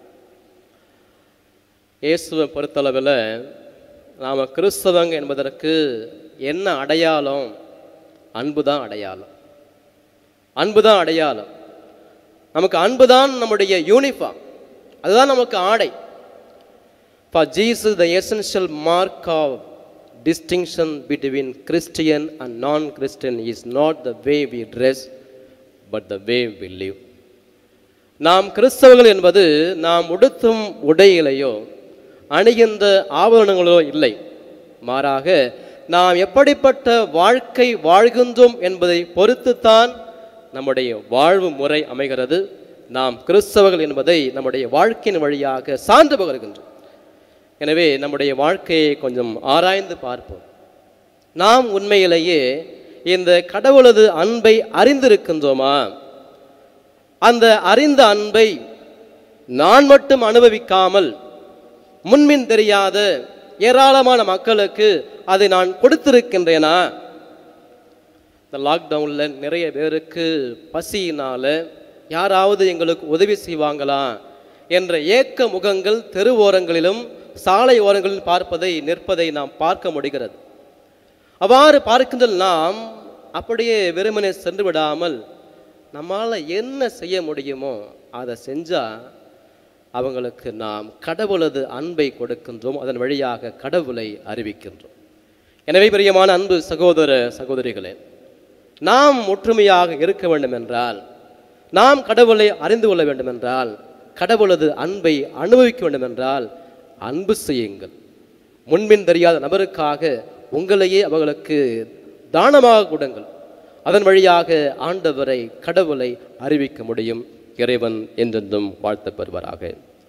இயேசுவை பொறுத்தளவில் நாம் கிறிஸ்தவங்க என்பதற்கு என்ன அடையாளம் அன்பு தான் அடையாளம் அன்பு தான் அடையாளம் நமக்கு அன்பு தான் நம்முடைய யூனிஃபார்ம் அதுதான் நமக்கு ஆடை For Jesus, the essential mark of distinction between Christian and non-Christian is not the way we dress, but the way we live. நாம் கிறிஸ்தவர்கள் என்பது நாம் உடுத்தும் உடையிலையோ அணிகின்ற ஆபரணங்களோ இல்லை மாறாக நாம் எப்படிப்பட்ட வாழ்க்கை வாழ்கின்றோம் என்பதை பொறுத்துத்தான் நம்முடைய வாழ்வு முறை அமைகிறது நாம் கிறிஸ்தவர்கள் என்பதை நம்முடைய வாழ்க்கையின் வழியாக சான்று பகர்கின்றோம் எனவே நம்முடைய வாழ்க்கையை கொஞ்சம் ஆராய்ந்து பார்ப்போம் நாம் உண்மையிலேயே இந்த கடவுளது அன்பை அறிந்திருக்கின்றோமா அந்த அறிந்த அன்பை நான் மட்டும் அனுபவிக்காமல் முன்பின் தெரியாத ஏராளமான மக்களுக்கு அதை நான் கொடுத்திருக்கின்றேனா இந்த லாக்டவுனில் நிறைய பேருக்கு பசியினால் யாராவது எங்களுக்கு உதவி செய்வாங்களா என்ற ஏக்க முகங்கள் தெருவோரங்களிலும் சாலை ஓரங்களில் பார்ப்பதை நிற்பதை நாம் பார்க்க முடிகிறது அவ்வாறு பார்க்கின்ற நாம் அப்படியே வெறுமனே சென்று விடாமல் நம்மால் என்ன செய்ய முடியுமோ அதை செஞ்சால் அவங்களுக்கு நாம் கடவுளது அன்பை கொடுக்கின்றோம் அதன் வழியாக கடவுளை அறிவிக்கின்றோம் எனவே பிரியமான அன்பு சகோதர சகோதரிகளே நாம் ஒற்றுமையாக இருக்க வேண்டும் என்றால் நாம் கடவுளை அறிந்து கொள்ள வேண்டும் என்றால் கடவுளது அன்பை அனுபவிக்க வேண்டும் என்றால் அன்பு செய்யுங்கள் முன்பின் தெரியாத நபருக்காக உங்களையே அவர்களுக்கு தானமாக கொடுங்கள் அதன் வழியாக ஆண்டவரை கடவுளை அறிவிக்க முடியும் இறைவன் என்றென்றும் வாழ்த்து பெறுவாராக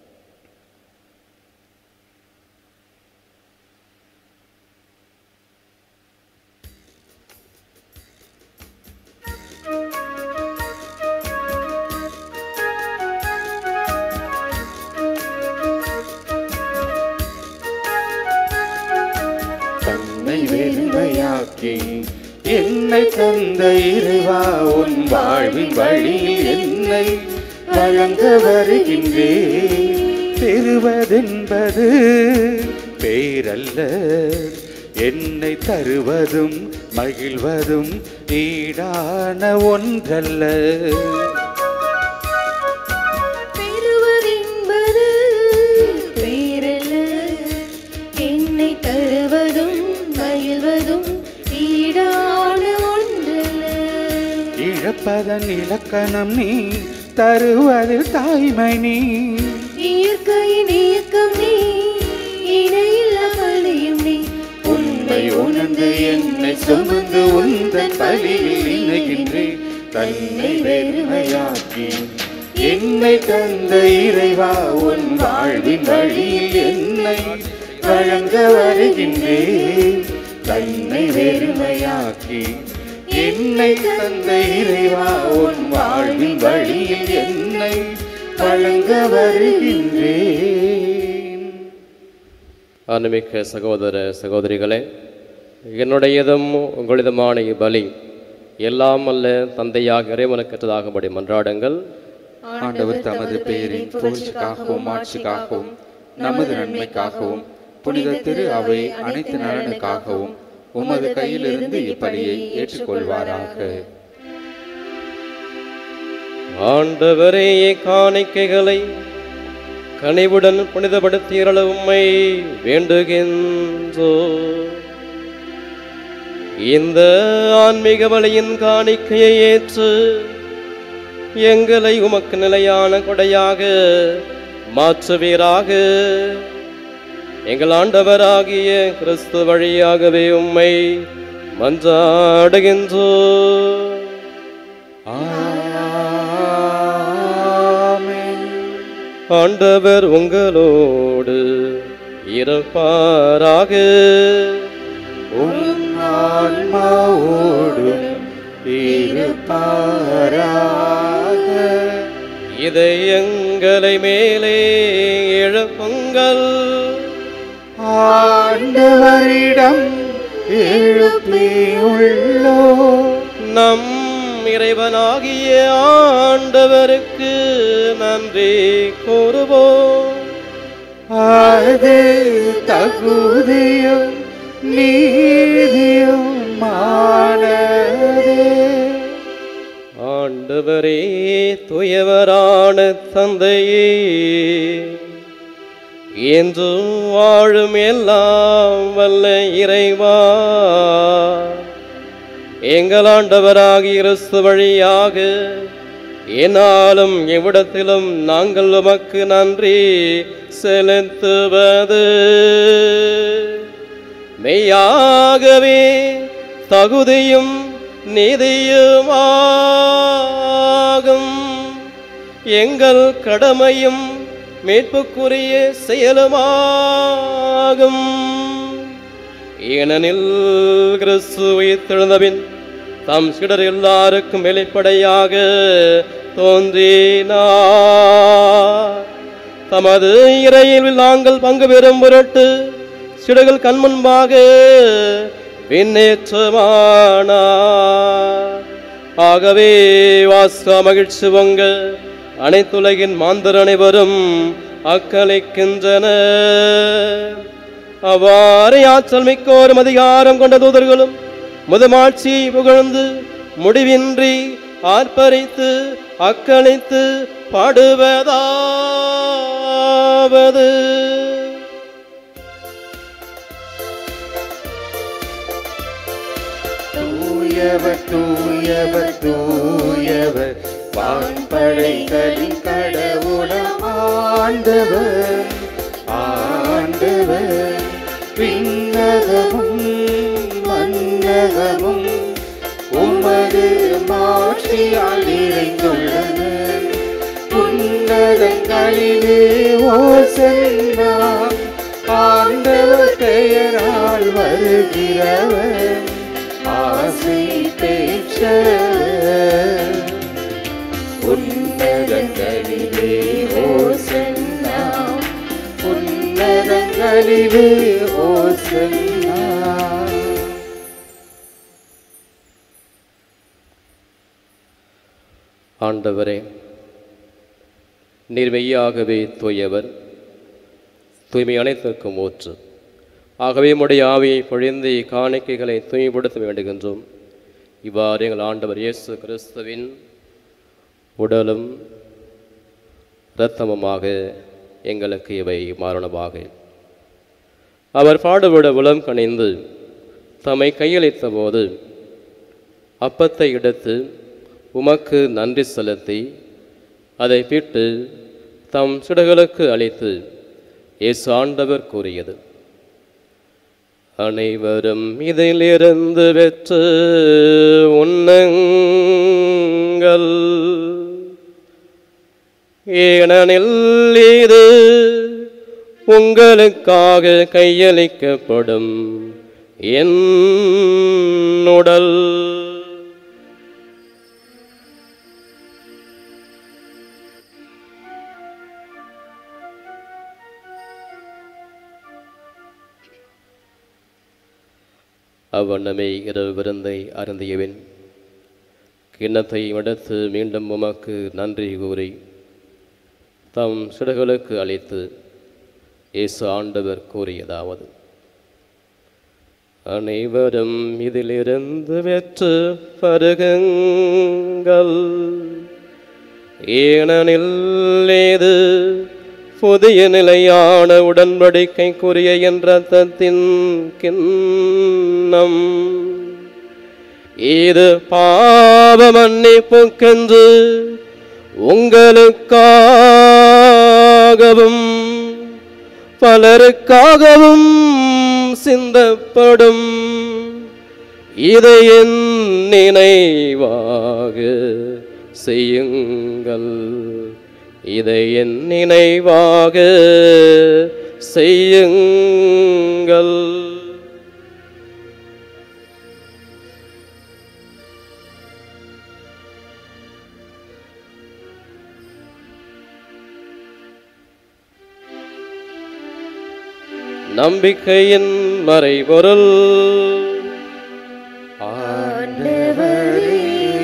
தன்னை வெறுமையாக்கி என்னை தந்த இறைவா உன் வாழ்வின் வழியில் என்னை வழங்க வருகின்றேன் பெறுவதென்பது பேரல்ல என்னை தருவதும் மகிழ்வதும் ஈடான ஒன்றல்ல பெறுவதென்பது பேரல்ல என்னை தருவதும் மகிழ்வதும் ஈடான ஒன்றல்ல இழப்பதன் இலக்கணம் நீ தருவதில் தாய்மை நீ இயற்கையின் இயக்கம் நீ இணையில்லா பலியும் நீ உண்மை உணர்ந்து என்னை சுமந்து உந்தன் பலியில் இணைகின்றேன் தன்னை வெறுமையாக்கி என்னை தந்த இறைவா உன் வாழ்வின் வழியில் என்னை வழங்க வருகின்றேன் தன்னை வெறுமையாக்கி என்னை தந்த இறைவா உன் வாழ்வின் வழியில் என்னை வழங்க வருகின்றேன் ஆன்மீக சகோதர சகோதரிகளே என்னுடையதும் உங்களிதமான இப்பலி எல்லாம் அல்ல தந்தையாக இறைவனுக்கற்றதாகும்படி மன்றாடுங்கள் ஆண்டவர் தமது பெயரின் புகழ்ச்சிக்காகவும் ஆட்சிக்காகவும் நமது நன்மைக்காகவும் புனித திரு அவை அனைத்து நலனுக்காகவும் உமது கையிலிருந்து இப்பலியை ஏற்றுக்கொள்வாராக ஆண்டவரே காணிக்கைகளை கனிவுடன் புனிதப்படுத்தியருள உம்மை வேண்டுகின்றோ இந்த ஆன்மீக வழியின் காணிக்கையை ஏற்று எங்களை உமக்கு நிலையான கொடையாக மாற்றுவீராக எங்கள் ஆண்டவராகிய கிறிஸ்து வழியாகவே உம்மை மன்றாடுகின்றோ ஆமென். ஆண்டவர் உங்களோடு இருப்பாராக உம் ஆன்மாவோடும் இருப்பாராக இதை எங்களை மேலே எழுப்புங்கள் ஆண்டவரிடம் எழுப்பியுள்ளோ நம் இறைவனாகிய ஆண்டவருக்கு நன்றி கூறுவோம் அது தகுதியும் நீதியும் மானதே ஆண்டவரே துயவரான தந்தையே என்றும் வாழும் எல்லாம் வல்ல இறைவா எங்கள் ஆண்டவராகிய கிறிஸ்து வழியாக என்னாலும் எவ்விடத்திலும் நாங்கள் உமக்கு நன்றி செலுத்துவது மெய்யாகவே தகுதியும் நீதியுமாகும் எங்கள் கடமையும் மீட்புக்குரிய செயலுமாகும் ஏனெனில் கிறிஸ்து உயிர்த்தெழுந்தபின் தம் சிடர் எல்லாருக்கும் வெளிப்படையாக தோன்றினார் தமது இறையில் நாங்கள் பங்கு பெறும் பொருட்டு சிடுகள் கண் முன்பாக பின்னேற்றமானார் ஆகவே வாஸ்கா மகிழ்ச்சி பொங்க அனைத்துலகின் மாந்தர் அனைவரும் அக்களிக்கின்றனர் அவ்வாறு ஆற்றல் மிக்கோரும் அதிகாரம் கொண்ட தூதர்களும் முதுமாட்சி புகழ்ந்து முடிவின்றி ஆர்ப்பரித்து அக்களித்து பாடுவதாவது தூயவர் தூயவர் தூயவர் வான்படைகளின் கடவுளம் ஆண்டவர் ஆண்டவர் விண்ணகமும் மன்னகமும் உமது மாட்சியால் நிறைந்துள்ளன உன்னதங்களிலே ஓசன்னா ஆண்டவர் பெயரால் வருகிறவர் ஆசை பெற்றவர் உன்னதங்களிலே ஓசன்னா உன்னதங்களிலே ஓசன்னா ஆண்டவரே நீர் மெய்யாகவே தூயவர் தூய்மை அனைத்திற்கும் ஊற்று ஆகவே உம்முடைய ஆவியை பொழிந்து காணிக்கைகளை தூய்மைப்படுத்த வேண்டுகின்றோம் இவ்வாறு எங்கள் ஆண்டவர் இயேசு கிறிஸ்துவின் உடலும் இரத்தமுமாக எங்களுக்கு இவை மாரணமாக அவர் பாடுபட உளம் கணிந்து தம்மை கையளித்த போது அப்பத்தை எடுத்து உமக்கு நன்றி செலுத்தி அதை பிட்டு தம் சிடுகளுக்கு அளித்து இயேசு ஆண்டவர் கூறியது அனைவரும் இதிலிருந்து வெற்று உண்ணுங்கள் ஏனெனில் இது உங்களுக்காக கையளிக்கப்படும் என் உடல் அவ்வண்ணமே இரவு விருந்தை அருந்தியவன் கிண்ணத்தை எடுத்து மீண்டும் உமக்கு நன்றி கூறி தம் சிடுகளுக்கு அளித்து இயேசு ஆண்டவர் கூறியதாவது அனைவரும் இதிலிருந்து வெற்று பருகுங்கள் ஏனெனில் இது புதிய நிலையான உடன்படிக்கைக்குரிய என்ற தத்தின் கிண்ணம் இது பாவ மன்னிப்புக்கென்று உங்களுக்காகவும் பலருக்காகவும் சிந்தப்படும் இதை என் நினைவாக செய்யுங்கள் இதை என் நினைவாக செய்யுங்கள் நம்பிக்கையின் மறைபொருள் ஆண்டவரே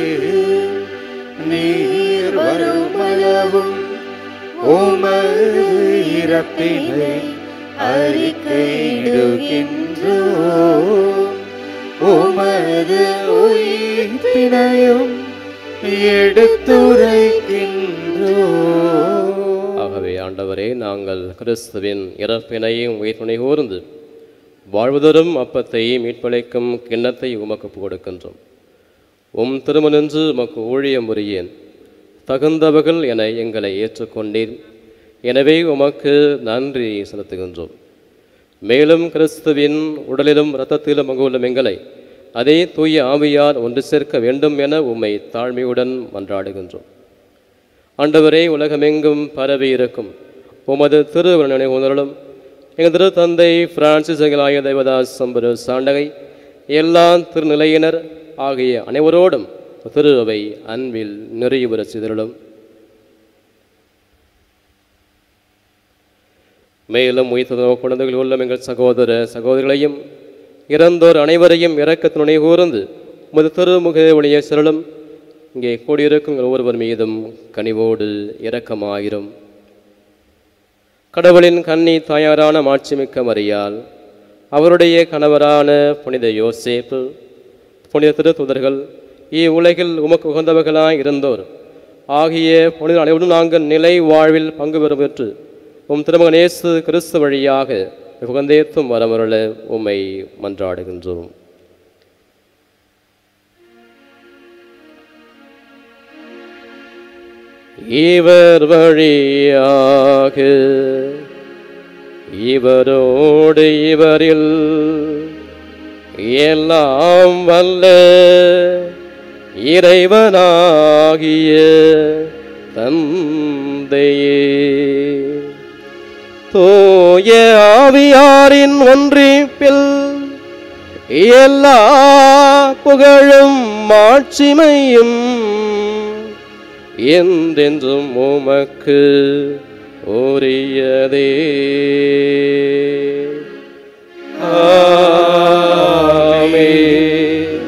நீர் வருமளவும் உமது இறப்பினை அறிக்கையிடுகின்றோ உமது உயிர்ப்பினையும் எடுத்துரைக்கின்றோ ஆகவே ஆண்டவரே நாங்கள் கிறிஸ்துவின் இறப்பினையும் உயிர்ப்பினை கூர்ந்து வாழ்வதரும் அப்பத்தை மீட்பளிக்கும் கிண்ணத்தை உமக்கு கொடுக்கின்றோம் உம் திருமணன்று உமக்கு ஊழியம் புரியேன் தகுந்தவர்கள் என எங்களை ஏற்றுக்கொண்டீர் எனவே உமக்கு நன்றி செலுத்துகின்றோம் மேலும் கிறிஸ்துவின் உடலிலும் இரத்தத்திலும் அங்குள்ள எங்களை அதே தூய ஆவியார் ஒன்று சேர்க்க வேண்டும் என உம்மை தாழ்மையுடன் மன்றாடுகின்றோம் ஆண்டவரே உலகமெங்கும் பரவி இருக்கும் உமது திருவருணனை உணரலும் எங்கள் திரு தந்தை பிரான்சிஸ் எங்களாய தேவதாஸ் சம்பரு சாண்டகை எல்லா திருநிலையினர் ஆகிய அனைவரோடும் திரு அவை அன்பில் நிறைவுற சிதறலும் மேலும் உயிர்த்த குழந்தைகள் உள்ள எங்கள் சகோதர சகோதரிகளையும் இறந்தோர் அனைவரையும் இறக்கத்தினுடைய கூர்ந்து உமது திருமுக ஒளிய சிரளும் இங்கே கூடியிருக்கும் எங்கள் ஒவ்வொருவர் மீதும் கனிவோடு இரக்கமாயிரும் கடவுளின் கன்னி தாயாரான மாட்சிமிக்க மரியால் அவருடைய கணவரான புனித யோசேப்பு புனித திருத்துதர்கள் இவ்வுலகில் உமக்கு உகந்தவர்களாய் இருந்தோர் ஆகிய புனித அனைவரும் நாங்கள் நிலை வாழ்வில் பங்கு பெறும் பெற்று உம் திருமகன் இயேசு கிறிஸ்து வழியாக உகந்தேத்தும் வரமருள உம்மை மன்றாடுகின்றோம் இவர் வழியாக இவரோடு இவரில் எல்லாம் வல்ல இறைவனாகிய தந்தையே தூய ஆவியாரின் ஒன்றிப்பில் எல்லா புகழும் மாட்சிமையும் என்றென்றும் உமக்கு உரியதே ஆமென்.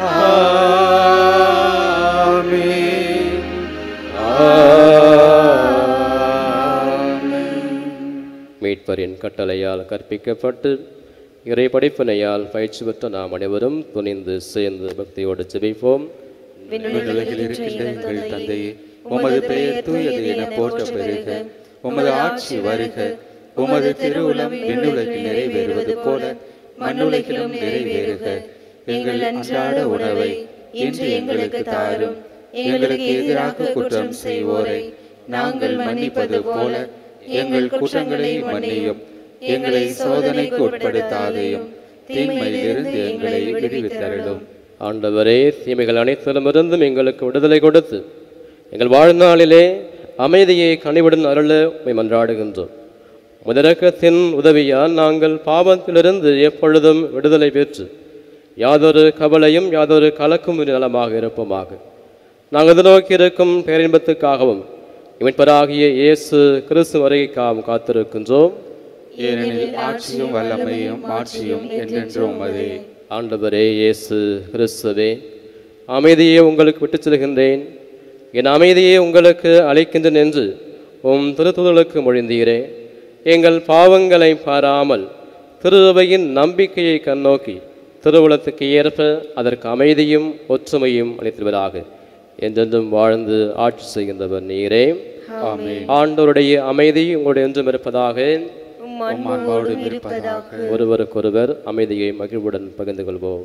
மீட்பரின் கட்டளையால் கற்பிக்கப்பட்டு இறை படிப்பினையால் பயிற்சி பெற்ற நாம் அனைவரும் துணிந்து சேர்ந்து பக்தியோடு ஜெபிப்போம் விண்ணுலகில் இருக்கின்ற எங்கள் தந்தையே உமது பெயர் தூயது என போற்ற பெருக உமது ஆட்சி வருக உமது திருவுளம் விண்ணுலகில் நிறைவேறுவது போல மண்ணுலகிலும் நிறைவேறுக எங்கள் அன்றாட உணவை இன்று எங்களுக்கு தாரும் எங்களுக்கு எதிராக குற்றம் செய்வோரை நாங்கள் மன்னிப்பது போல எங்கள் குற்றங்களை மன்னியும் எங்களை சோதனைக்கு உட்படுத்தாதையும் தீமையிலிருந்து எங்களை விடுவித்தருளும் ஆண்டவரே தீமைகள் அனைத்திலுமிருந்தும் எங்களுக்கு விடுதலை கொடுத்து எங்கள் வாழ்நாளிலே அமைதியை கனிவுடன் அருள உம்மை மன்றாடுகின்றோம் முதரக்கத்தின் உதவியால் நாங்கள் பாவத்திலிருந்து எப்பொழுதும் விடுதலை பெற்று யாதொரு கவலையும் யாதொரு கலக்கும் நலமாக இருப்போமாக நாங்கள் எதிர்நோக்கி இருக்கும் பேரின்பத்துக்காகவும் இமைப்பராகிய இயேசு கிறிஸ்து வரைக்காகவும் காத்திருக்கின்றோம் ஏனெனில் ஆட்சியும் வல்லமையும் ஆட்சியும் என்றென்றும் உமதே ஆண்டவரே இயேசு கிறிஸ்துவே அமைதியை உங்களுக்கு விட்டுச் செல்கின்றேன் என் அமைதியை உங்களுக்கு அளிக்கின்றேன் என்று உம் திருத்துதலுக்கு மொழிந்தீரே எங்கள் பாவங்களை பாராமல் திருவையின் நம்பிக்கையை கண்ணோக்கி திருவுளத்துக்கு ஏற்ப அதற்கு அமைதியும் ஒற்றுமையும் அளித்திருவதாக என்றென்றும் வாழ்ந்து ஆட்சி செய்கின்றவர் நீரே ஆமென் ஆண்டவருடைய அமைதி உங்களுடைய என்றும் இருப்பதாக உம் அன்போடும் இருப்பதாக ஒருவருக்கொருவர் அமைதியை மகிழ்வுடன் பகிர்ந்து கொள்வோம்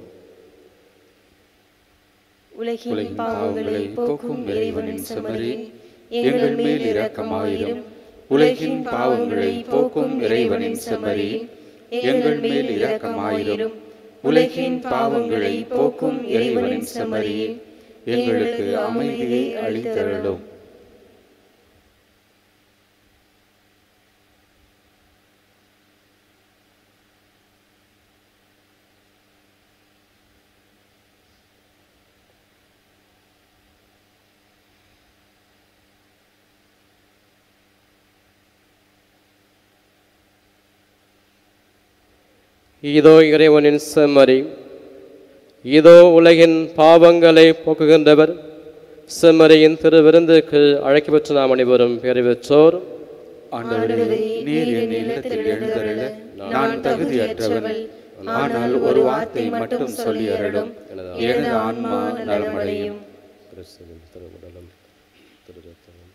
உலகின் பாவங்களை போக்கும் இறைவனின் செமரி எங்கள் மேல் இரக்கமாயிரும் உலகின் பாவங்களை போக்கும் இறைவனின் செம்மறி எங்கள் மேல் இரக்கமாயிரும் உலகின் பாவங்களை போக்கும் இறைவனின் செம்மறி எங்களுக்கு அமைதியை அளித்தருளும் இதோ இறைவனின் செம்மறி இதோ உலகின் பாவங்களை போக்குகின்றவர் செம்மறியின் திருவிருந்துக்கு அழைக்கப்பெற்ற நாம் அனைவரும் பேரை பெற்றோர் ஆண்டவரே நீர் என் இல்லத்தில் எழுந்தருள நான் தகுதியற்றவன் ஆனால் ஒரு வார்த்தை மட்டும் சொல்லி அருளும் எனது ஆன்மா நலமடையும் கிறிஸ்துவின் திருவுடலும் திருரத்தமும்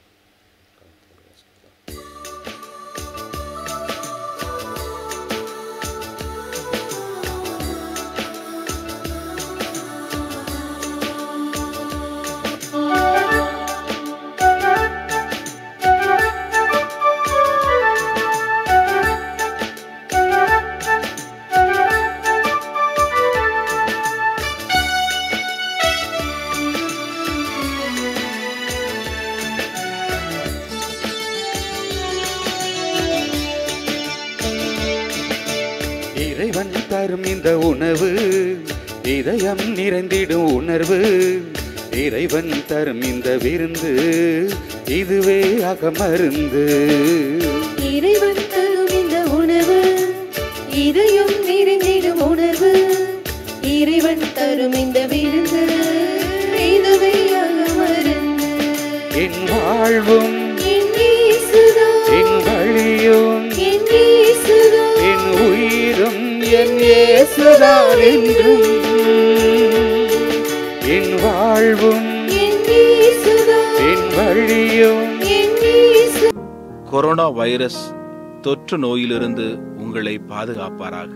இறைவன் தரும் இந்த உணவு இதயம் நிறைந்திடும் உணர்வு இறைவன் தரும் இந்த விருந்து இதுவே அகமருந்து இறைவன் தரும் இந்த உணவு இதயம் நிறைந்திடும் உணர்வு இறைவன் தரும் இந்த விருந்து இதுவே அகமருந்து என் வாழ்வும் என் இயேசுதான், என் வழியும் என் இயேசுதான், என் உயிரும் என் இயேசுதான் என்றும் என் வாழ்வும் என் இயேசுதான், என் வழியும் என் இயேசு கொரோனா வைரஸ் தொற்று நோயிலிருந்து உங்களை பாதுகாப்பாராக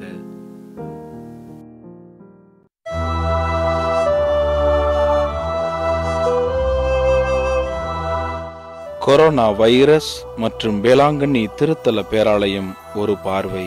கொரோனா வைரஸ் மற்றும் வேளாங்கண்ணி திருத்தல பேராலயம் ஒரு பார்வை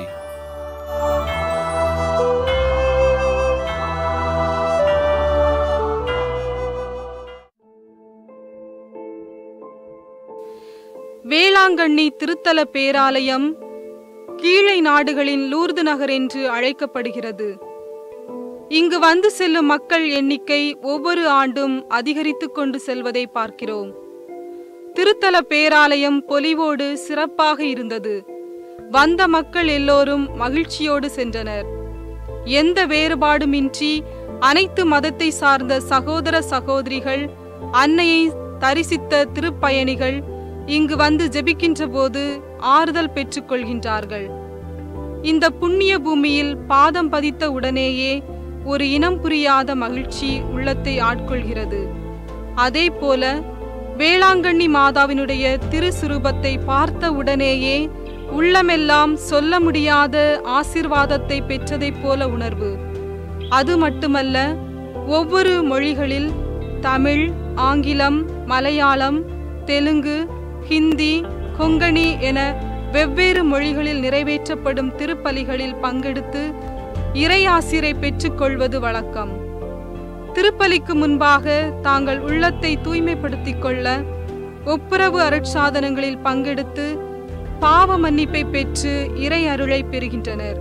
வேளாங்கண்ணி திருத்தல பேராலயம் கீழை நாடுகளின் லூர்து நகர் என்று அழைக்கப்படுகிறது இங்கு வந்து செல்லும் மக்கள் எண்ணிக்கை ஒவ்வொரு ஆண்டும் அதிகரித்துக் கொண்டு செல்வதை பார்க்கிறோம் திருத்தல பேராலயம் பொலிவோடு சிறப்பாக இருந்தது வந்த மக்கள் எல்லோரும் மகிழ்ச்சியோடு சென்றனர் எந்த வேறுபாடுமின்றி அனைத்து மதத்தை சார்ந்த சகோதர சகோதரிகள் அன்னையை தரிசித்த திருப்பயணிகள் இங்கு வந்து ஜெபிக்கின்ற போது ஆறுதல் பெற்றுக்கொள்கின்றார்கள் இந்த புண்ணிய பூமியில் பாதம் பதித்த உடனேயே ஒரு இனம் புரியாத மகிழ்ச்சி உள்ளத்தை ஆட்கொள்கிறது அதே போல வேளாங்கண்ணி மாதாவினுடைய திருசுரூபத்தை பார்த்த உடனேயே உள்ளமெல்லாம் சொல்ல முடியாத ஆசிர்வாதத்தை பெற்றதைப் போல உணர்வு அது மட்டுமல்ல ஒவ்வொரு மொழிகளில் தமிழ் ஆங்கிலம் மலையாளம் தெலுங்கு ஹிந்தி கொங்கணி என வெவ்வேறு மொழிகளில் நிறைவேற்றப்படும் திருப்பலிகளில் பங்கெடுத்து இறையாசிரை பெற்றுக்கொள்வது வழக்கம் திருப்பலிக்கு முன்பாக தாங்கள் உள்ளத்தை தூய்மைப்படுத்திக் கொள்ள ஒப்புரவு அருட்சாதனங்களில் பங்கெடுத்து பாவ மன்னிப்பை பெற்று இறை அருளை பெறுகின்றனர்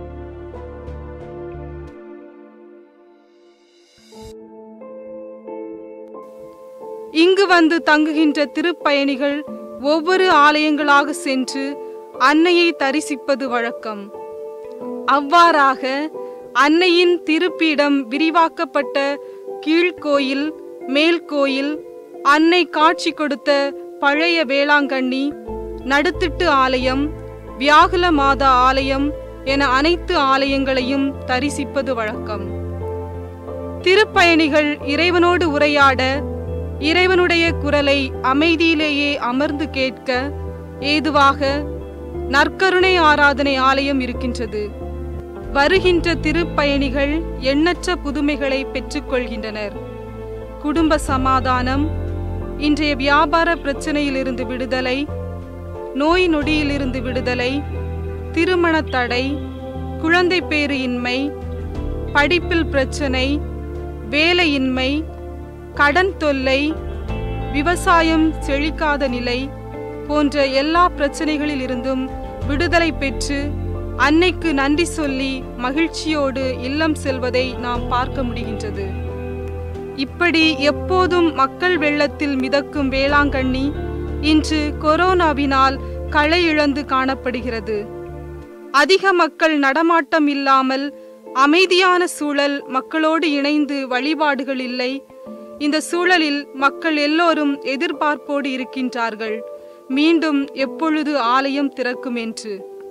இங்கு வந்து தங்குகின்ற திருப்பயணிகள் ஒவ்வொரு ஆலயங்களாக சென்று அன்னையை தரிசிப்பது வழக்கம் அவ்வாறாக அன்னையின் திருப்பீடம் விரிவாக்கப்பட்ட கீழ்கோயில் மேல்கோயில் அன்னை காட்சி கொடுத்த பழைய வேளாங்கண்ணி நடுத்திட்டு ஆலயம் வியாகுல மாதா ஆலயம் என அனைத்து ஆலயங்களையும் தரிசிப்பது வழக்கம் திருப்பயணிகள் இறைவனோடு உரையாட இறைவனுடைய குரலை அமைதியிலேயே அமர்ந்து கேட்க ஏதுவாக நற்கருணை ஆராதனை ஆலயம் இருக்கின்றது வருகின்ற திருப்பயணிகள் எண்ணற்ற புதுமைகளை பெற்றுக்கொள்கின்றனர் குடும்ப சமாதானம் இன்றைய வியாபார பிரச்சனையிலிருந்து விடுதலை நோய் நொடியிலிருந்து விடுதலை திருமண தடை குழந்தை பேறு இன்மை படிப்பில் பிரச்சனை வேலையின்மை கடன் தொல்லை விவசாயம் செழிக்காத நிலை போன்ற எல்லா பிரச்சனைகளில் இருந்தும் விடுதலை பெற்று அன்னைக்கு நன்றி சொல்லி மகிழ்ச்சியோடு இல்லம் செல்வதை நாம் பார்க்க முடிகின்றது இப்படி எப்போதும் மக்கள் வெள்ளத்தில் மிதக்கும் வேளாங்கண்ணி இன்று கொரோனாவினால் களை இழந்து காணப்படுகிறது அதிக மக்கள் நடமாட்டம் இல்லாமல் அமைதியான சூழல் மக்களோடு இணைந்து வழிபாடுகள் இல்லை இந்த சூழலில் மக்கள் எல்லோரும் எதிர்பார்ப்போடு இருக்கின்றார்கள் மீண்டும் எப்பொழுது ஆலயம் திறக்கும் என்று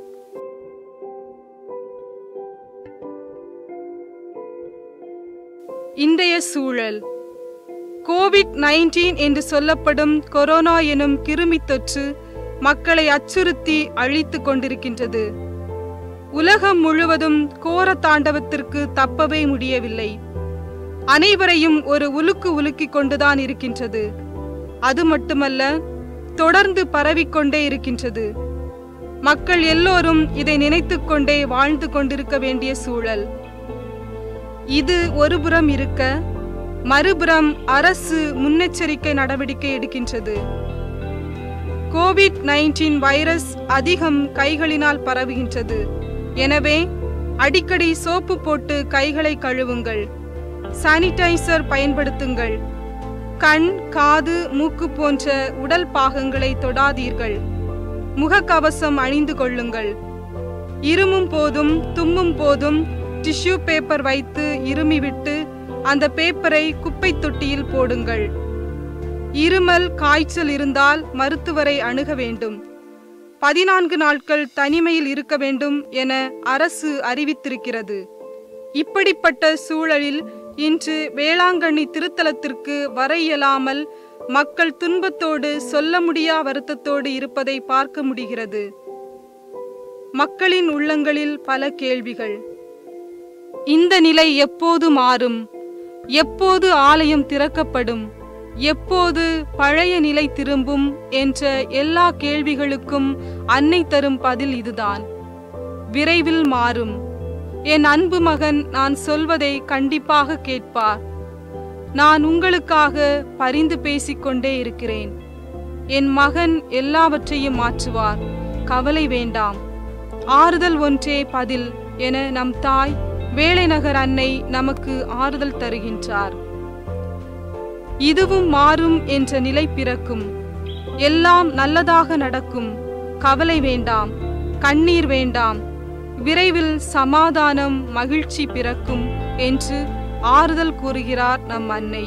இன்றைய சூழல் கோவிட் நைன்டீன் என்று சொல்லப்படும் கொரோனா எனும் கிருமி தொற்று மக்களை அச்சுறுத்தி அழித்துக் கொண்டிருக்கின்றது உலகம் முழுவதும் கோர தாண்டவத்திற்கு தப்பவே முடியவில்லை அனைவரையும் ஒரு உலுக்கு உலுக்கிக் கொண்டுதான் இருக்கின்றது அது மட்டுமல்ல தொடர்ந்து பரவிக்கொண்டே இருக்கின்றது மக்கள் எல்லோரும் இதை நினைத்துக் கொண்டே வாழ்ந்து கொண்டிருக்க வேண்டிய சூழல் இது ஒருபுறம் இருக்க மறுபுறம் அரசு முன்னெச்சரிக்கை நடவடிக்கை எடுக்கின்றது கோவிட் நைன்டீன் வைரஸ் அதிகம் கைகளினால் பரவுகின்றது எனவே அடிக்கடி சோப்பு போட்டு கைகளை கழுவுங்கள் சானிடைசர் பயன்படுத்துங்கள் கண் காது மூக்கு போன்ற உடல் பாகங்களை தொடாதீர்கள் முகக்கவசம் அணிந்து கொள்ளுங்கள் இருமும் போதும் தும்மும் போதும் டிஷ்யூ பேப்பர் வைத்து இருமி விட்டு அந்த பேப்பரை குப்பை தொட்டியில் போடுங்கள் இருமல் காய்ச்சல் இருந்தால் மருத்துவரை அணுக வேண்டும் பதினான்கு நாட்கள் தனிமையில் இருக்க வேண்டும் என அரசு அறிவித்திருக்கிறது இப்படிப்பட்ட சூழலில் இன்று வேளாங்கண்ணி திருத்தலத்திற்கு வர இயலாமல் மக்கள் துன்பத்தோடு சொல்ல முடியா வருத்தத்தோடு இருப்பதை பார்க்க முடிகிறது மக்களின் உள்ளங்களில் பல கேள்விகள் இந்த நிலை எப்போது மாறும் எப்போது ஆலயம் திறக்கப்படும் எப்போது பழைய நிலை திரும்பும் என்ற எல்லா கேள்விகளுக்கும் அன்னை தரும் பதில் இதுதான் விரைவில் மாறும் என் அன்பு மகன் நான் சொல்வதை கண்டிப்பாக கேட்பார் நான் உங்களுக்காக பரிந்து பேசிக்கொண்டே இருக்கிறேன் என் மகன் எல்லாவற்றையும் மாற்றுவார் கவலை வேண்டாம் ஆறுதல் ஒன்றே பதில் என நம் தாய் வேலைநகர் அன்னை நமக்கு ஆறுதல் தருகின்றார் இதுவும் மாறும் என்ற நிலை பிறக்கும் எல்லாம் நல்லதாக நடக்கும் கவலை வேண்டாம் கண்ணீர் வேண்டாம் விரைவில் சமாதானம் மகிழ்ச்சி பிறக்கும் என்று ஆறுதல் கூறுகிறார் நம் அன்னை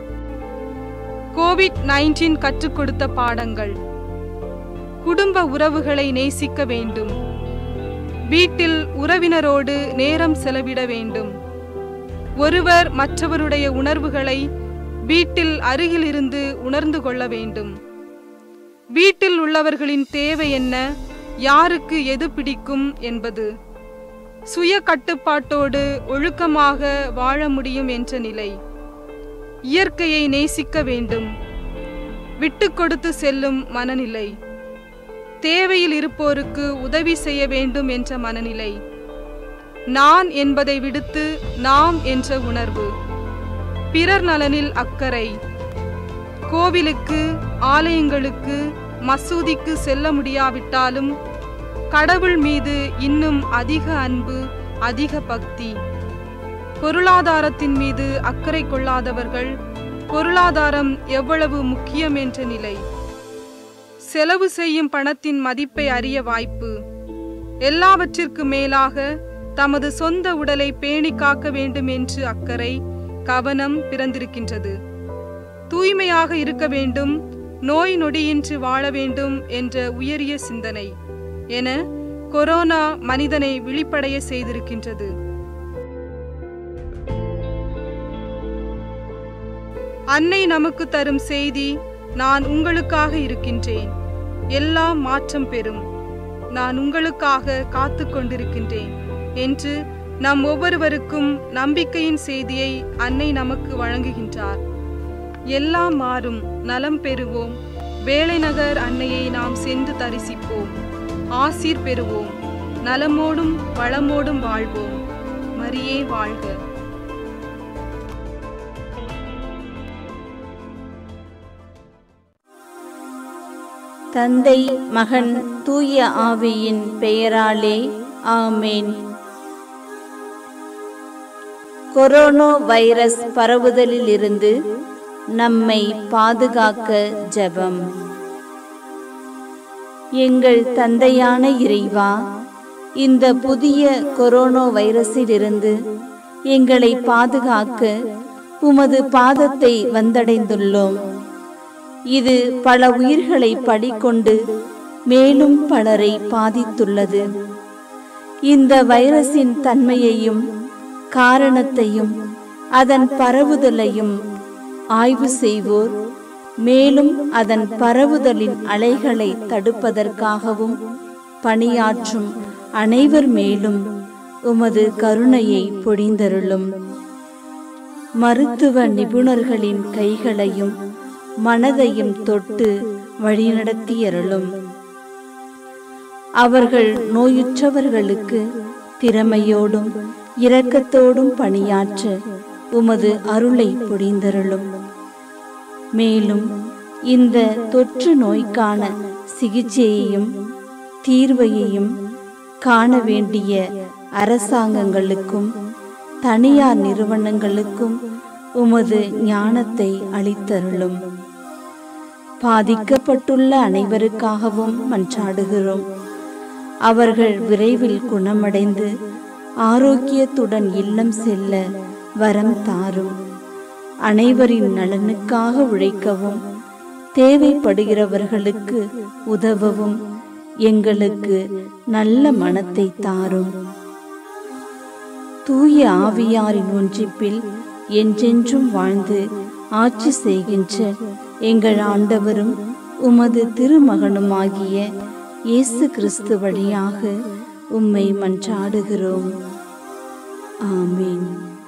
கோவிட் நைன்டீன் கற்றுக் கொடுத்த பாடங்கள் குடும்ப உறவுகளை நேசிக்க வேண்டும் வீட்டில் உறவினரோடு நேரம் செலவிட வேண்டும் ஒருவர் மற்றவருடைய உணர்வுகளை வீட்டில் அருகிலிருந்து உணர்ந்து கொள்ள வேண்டும் வீட்டில் உள்ளவர்களின் தேவை என்ன யாருக்கு எது பிடிக்கும் என்பது சுய கட்டுப்பாட்டோடு ஒழுக்கமாக வாழ முடியும் என்ற நிலை இயற்கையை நேசிக்க வேண்டும் விட்டு கொடுத்து செல்லும் மனநிலை தேவையில் இருப்போருக்கு உதவி செய்ய வேண்டும் என்ற மனநிலை நான் என்பதை விடுத்து நாம் என்ற உணர்வு பிறர் நலனில் அக்கறை கோவிலுக்கு ஆலயங்களுக்கு மசூதிக்கு செல்ல முடியாவிட்டாலும் கடவுள் மீது இன்னும் அதிக அன்பு அதிக பக்தி பொருளாதாரத்தின் மீது அக்கறை கொள்ளாதவர்கள் பொருளாதாரம் எவ்வளவு முக்கியம் என்ற நிலை செலவு செய்யும் பணத்தின் மதிப்பை அறிய வாய்ப்பு எல்லாவற்றிற்கு மேலாக தமது சொந்த உடலை பேணி காக்க வேண்டும் என்று அக்கறை கவனம் பிறந்திருக்கின்றது தூய்மையாக இருக்க வேண்டும் நோய் நொடியின்றி வாழ வேண்டும் என்ற உயரிய சிந்தனை என கொரோனா மனிதனை விழிப்படைய செய்திருக்கின்றது அன்னை நமக்கு தரும் செய்தி நான் உங்களுக்காக இருக்கின்றேன் எல்லாம் மாற்றம் பெறும் நான் உங்களுக்காக காத்து கொண்டிருக்கின்றேன் என்று நம் ஒவ்வொருவருக்கும் நம்பிக்கையின் செய்தியை அன்னை நமக்கு வழங்குகின்றார் எல்லாம் மாறும் நலம் பெறுவோம் வேலைநகர் அன்னையை நாம் சென்று தரிசிப்போம் ஆசீர் பெறுவோம் நலமோடும் வளமோடும் வாழ்வோம் மரியே வாழ்க தந்தை மகன் தூய ஆவியின் பெயராலே ஆமேன் கொரோனா வைரஸ் பரவுதலிலிருந்து நம்மை பாதுகாக்க ஜெபம் எங்கள் தந்தையான இறைவா இந்த புதிய கொரோனா வைரஸிலிருந்து எங்களை பாதுகாக்க உமது பாதத்தை வந்தடைந்துள்ளோம் இது பல உயிர்களை படிக்கொண்டு மேலும் பலரை பாதித்துள்ளது இந்த வைரஸின் தன்மையையும் காரணத்தையும் அதன் பரவுதலையும் ஆய்வு செய்வோர் மேலும் அதன் பரவுதலின் அலைகளை தடுப்பதற்காகவும் பணியாற்றும் அனைவர் மேலும் உமது கருணையை பொழிந்தருளும் மருத்துவ நிபுணர்களின் கைகளையும் மனதையும் தொட்டு வழிநடத்தியருளும் அவர்கள் நோயுற்றவர்களுக்கு திறமையோடும் இரக்கத்தோடும் பணியாற்ற உமது அருளை பொழிந்தருளும் மேலும் இந்த தொற்று நோய்க்கான சிகிச்சையையும் தீர்வையையும் காண வேண்டிய அரசாங்கங்களுக்கும் தனியார் நிறுவனங்களுக்கும் உமது ஞானத்தை அளித்தருளும் பாதிக்கப்பட்டுள்ள அனைவருக்காகவும் மன்றாடுகிறோம் அவர்கள் விரைவில் குணமடைந்து ஆரோக்கியத்துடன் இல்லம் செல்ல வரம் தாரும் அனைவரின் நலனுக்காக உழைக்கவும் தேவைப்படுகிறவர்களுக்கு உதவவும் எங்களுக்கு நல்ல மனத்தை தாரும் தூய ஆவியாரின் ஒன்றிப்பில் என்றென்றும் வாழ்ந்து ஆட்சி செய்கின்ற எங்கள் ஆண்டவரும் உமது திருமகனுமாகிய இயேசு கிறிஸ்து வழியாக உம்மை மன்றாடுகிறோம் ஆமீன்